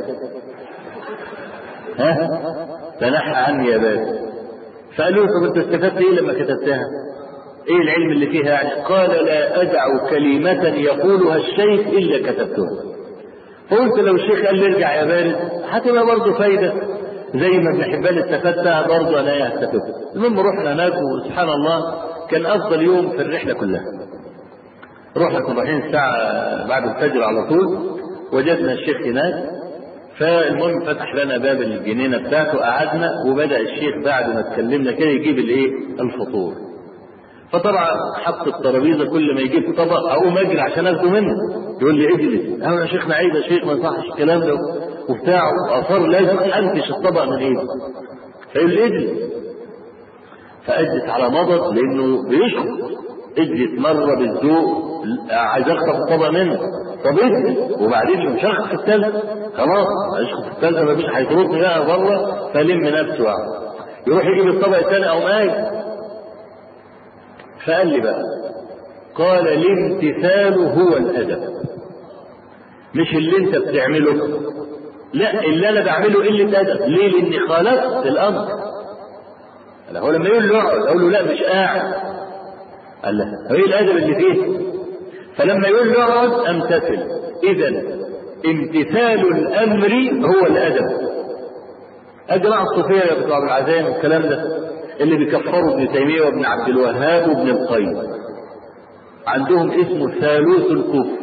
ها تنحى عني يا بارد فقال له طب انت استفدت ايه لما كتبتها؟ ايه العلم اللي فيها يعني؟ قال لا ادع كلمة يقولها الشيخ الا كتبتها. فقلت لو الشيخ قال لي ارجع يا بارد هتبقى برضه فايدة زي ما ابن حبان استفدتها برضه انا استفدت. المهم رحنا هناك وسبحان الله كان افضل يوم في الرحلة كلها. رحنا كنا رايحين الساعة بعد الفجر على طول وجدنا الشيخ هناك فالمهم فتح لنا باب الجنينه بتاعته قعدنا وبدا الشيخ بعد ما اتكلمنا كده يجيب الايه؟ الفطور. فطبعا حط الترابيزه كل ما يجيب طبق اقوم اجري عشان اخده منه يقول لي اجلس انا يا شيخنا عيب يا شيخ ما يصحش الكلام ده وبتاع اصر لازم انتش الطبق من ايدي فيقول لي اجلس فاجلس على مضض لانه بيشخص اجلس مره بالذوق عايز اخطف الطبق منه طب اجلس وبعدين مش هخطف الثالث خلاص اشخص الثالثه مفيش هيطردني بقى بره فلم نفسه يعني يروح يجيب الطبق الثاني او ماي فقال لي بقى قال الامتثال هو الادب مش اللي انت بتعمله لا اللي انا بعمله قله ادب ليه لاني خالفت الامر هو لما يقول له اقعد اقول له لا مش قاعد قال له هو ايه الادب اللي فيه فلما يقول له اقعد امتثل اذا امتثال الامر هو الادب الجماعه الصوفيه بتوع ابو العزايم والكلام ده اللي بيكفروا ابن تيميه وابن عبد الوهاب وابن القيم عندهم اسمه ثالوث الكفر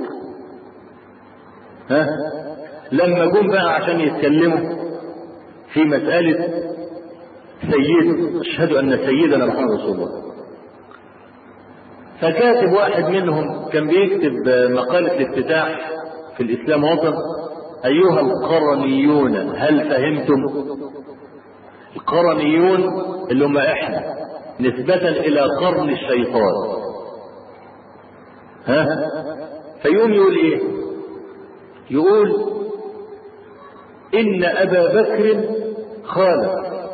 ها لما جم بقى عشان يتكلموا في مسألة سيد أشهد أن سيدنا محمد رسول الله فكاتب واحد منهم كان بيكتب مقالة الافتتاح في الإسلام وطن أيها القرنيون هل فهمتم القرنيون اللي هم احنا نسبة الى قرن الشيطان ها فيقوم يقول ايه يقول ان ابا بكر خالف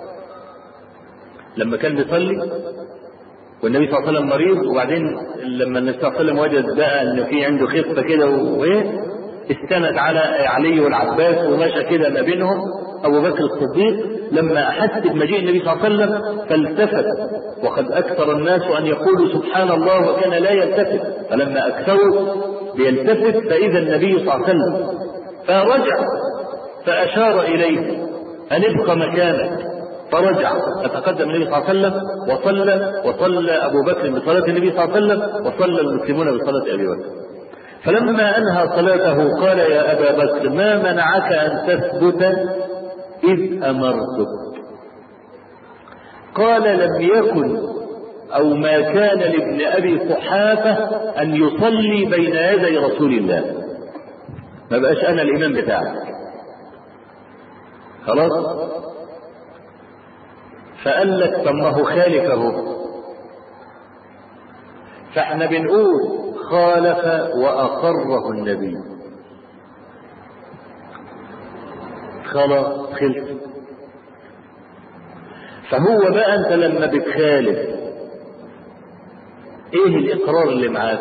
لما كان بيصلي والنبي صلى الله عليه وسلم مريض وبعدين لما النبي صلى الله عليه وسلم وجد بقى ان في عنده خفه كده وايه استند على علي والعباس ومشى كده ما بينهم ابو بكر الصديق لما احس بمجيء النبي صلى الله عليه وسلم فالتفت وقد اكثر الناس ان يقولوا سبحان الله وكان لا يلتفت فلما اكثروا ليلتفت فاذا النبي صلى الله عليه وسلم فرجع فاشار اليه ان ابق مكانك فرجع فتقدم النبي صلى الله عليه وسلم وصلى وصلى ابو بكر بصلاه النبي صلى الله عليه وسلم وصلى المسلمون بصلاه ابي بكر فلما انهى صلاته قال يا ابا بكر ما منعك ان تثبت اذ امرتك قال لم يكن او ما كان لابن ابي قحافه ان يصلي بين يدي رسول الله ما بقاش انا الامام بتاعك خلاص فقال لك طب ما هو خالف اهو فاحنا بنقول خالف واقره النبي خلاص خلص فهو بقى انت لما بتخالف ايه الاقرار اللي معاك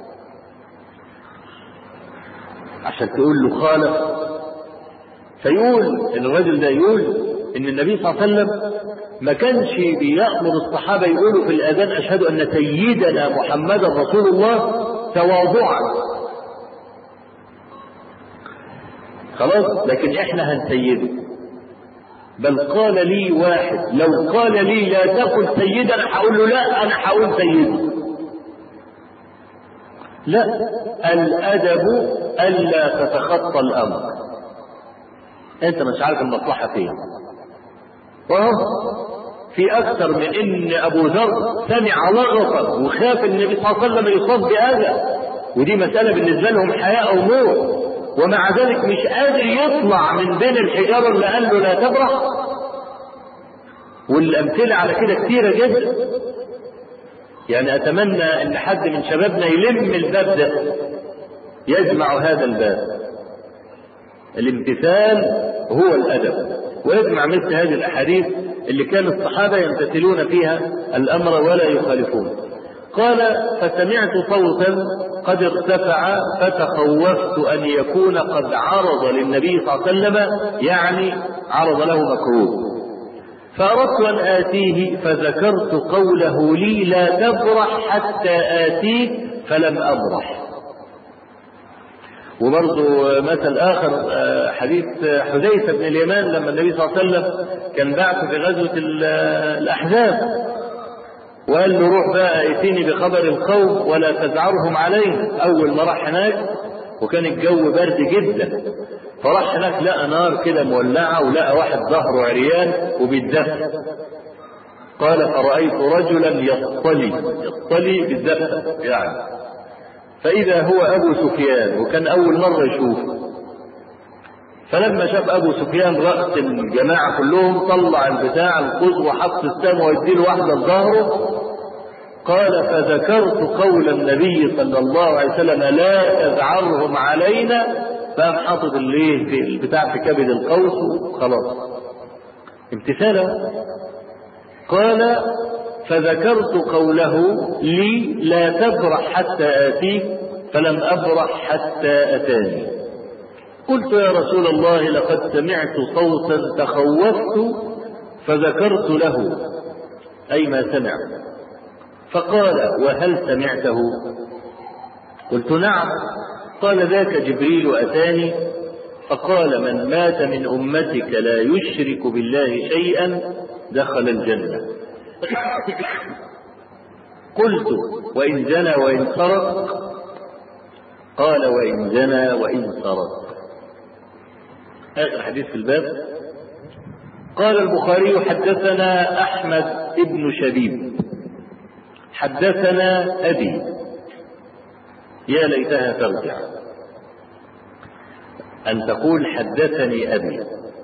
عشان تقول له خالف فيقول ان الرجل ده يقول ان النبي صلى الله عليه وسلم ما كانش بيأمر الصحابة يقولوا في الأذان أشهد أن سيدنا محمدا رسول الله تواضعا خلاص لكن احنا هنسيده بل قال لي واحد لو قال لي لا تقل سيدا انا هقول له لا انا هقول سيدي لا الادب الا تتخطى الامر انت مش عارف المصلحه فين وهو في اكثر من ان ابو ذر سمع لغطا وخاف النبي صلى الله عليه وسلم يصاب باذى ودي مساله بالنسبه لهم حياه او موت ومع ذلك مش قادر يطلع من بين الحجاره اللي قال له لا تبرح والامثله على كده كثيره جدا يعني اتمنى ان حد من شبابنا يلم الباب ده يجمع هذا الباب الامتثال هو الادب ويجمع مثل هذه الاحاديث اللي كان الصحابه يمتثلون فيها الامر ولا يخالفون قال فسمعت صوتا قد ارتفع فتخوفت ان يكون قد عرض للنبي صلى الله عليه وسلم يعني عرض له مكروه فأردت أن آتيه فذكرت قوله لي لا تبرح حتى آتيك فلم أبرح وبرضه مثل آخر حديث حذيفة بن اليمان لما النبي صلى الله عليه وسلم كان بعث في غزوة الأحزاب وقال له روح بقى ائتيني بخبر القوم ولا تزعرهم عليه أول ما راح هناك وكان الجو برد جدا فراح هناك لقى نار كده مولعة ولقى واحد ظهره عريان وبيتدفى قال فرأيت رجلا يصطلي يصطلي بالذبح يعني فإذا هو أبو سفيان وكان أول مرة يشوفه فلما شاف ابو سفيان راس الجماعه كلهم طلع البتاع القوس وحط السهم ويديله واحده لظهره قال فذكرت قول النبي صلى الله عليه وسلم لا تذعرهم علينا فقام حاطط الايه في البتاع في كبد القوس وخلاص امتثالا قال فذكرت قوله لي لا تبرح حتى آتيك فلم أبرح حتى أتاني قلت يا رسول الله لقد سمعت صوتا تخوفت فذكرت له أي ما سمع فقال وهل سمعته قلت نعم قال ذاك جبريل أتاني فقال من مات من أمتك لا يشرك بالله شيئا دخل الجنة قلت وإن زنى وإن سرق قال وإن زنى وإن سرق آخر حديث في الباب قال البخاري حدثنا أحمد بن شبيب حدثنا أبي يا ليتها ترجع أن تقول حدثني أبي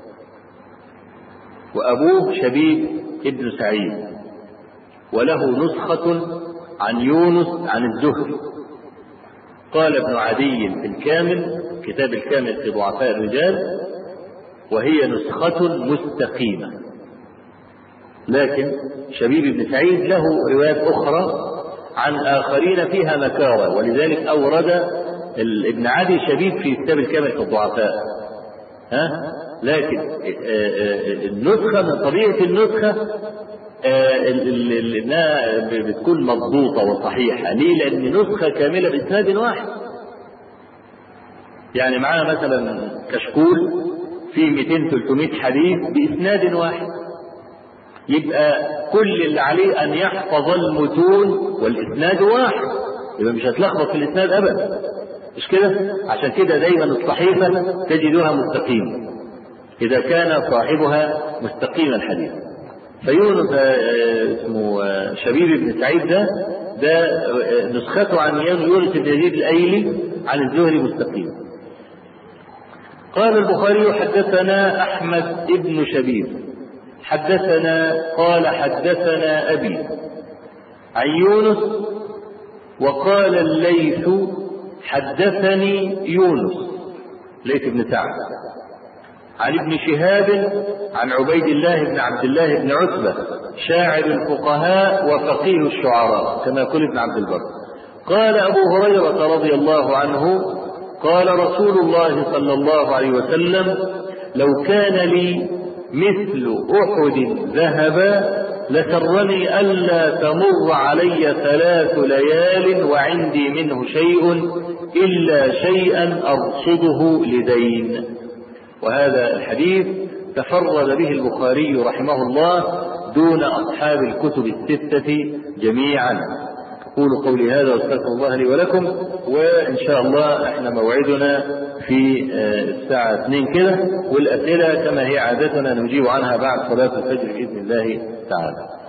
وأبوه شبيب ابن سعيد وله نسخة عن يونس عن الزهري قال ابن عدي في الكامل كتاب الكامل في ضعفاء الرجال وهي نسخة مستقيمة لكن شبيب بن سعيد له روايات أخرى عن آخرين فيها مكارة ولذلك أورد ابن عدي شبيب في كتاب الكامل في الضعفاء ها لكن النسخة من طبيعة النسخة انها بتكون مضبوطة وصحيحة ليه؟ لأن نسخة كاملة بإسناد واحد يعني معانا مثلا كشكول فيه 200 300 حديث بإسناد واحد يبقى كل اللي عليه أن يحفظ المتون والإسناد واحد يبقى مش هتلخبط في الإسناد أبدا مش كده؟ عشان كده دايما الصحيفة تجدها مستقيمة إذا كان صاحبها مستقيم الحديث فيونس اسمه شبيب بن سعيد ده ده نسخته عن يونس بن يزيد الايلي عن الزهري مستقيم. قال البخاري حدثنا احمد بن شبيب حدثنا قال حدثنا ابي عن يونس وقال الليث حدثني يونس ليث بن سعد عن ابن شهاب عن عبيد الله بن عبد الله بن عتبة شاعر الفقهاء وفقيه الشعراء كما يقول ابن عبد البر قال أبو هريرة رضي الله عنه قال رسول الله صلى الله عليه وسلم لو كان لي مثل أحد ذهبا لسرني ألا تمر علي ثلاث ليال وعندي منه شيء إلا شيئا أرصده لدين وهذا الحديث تفرد به البخاري رحمه الله دون أصحاب الكتب الستة جميعا أقول قولي هذا واستغفر الله لي ولكم وإن شاء الله احنا موعدنا في الساعة 2 كده والأسئلة كما هي عادتنا نجيب عنها بعد صلاة الفجر بإذن الله تعالى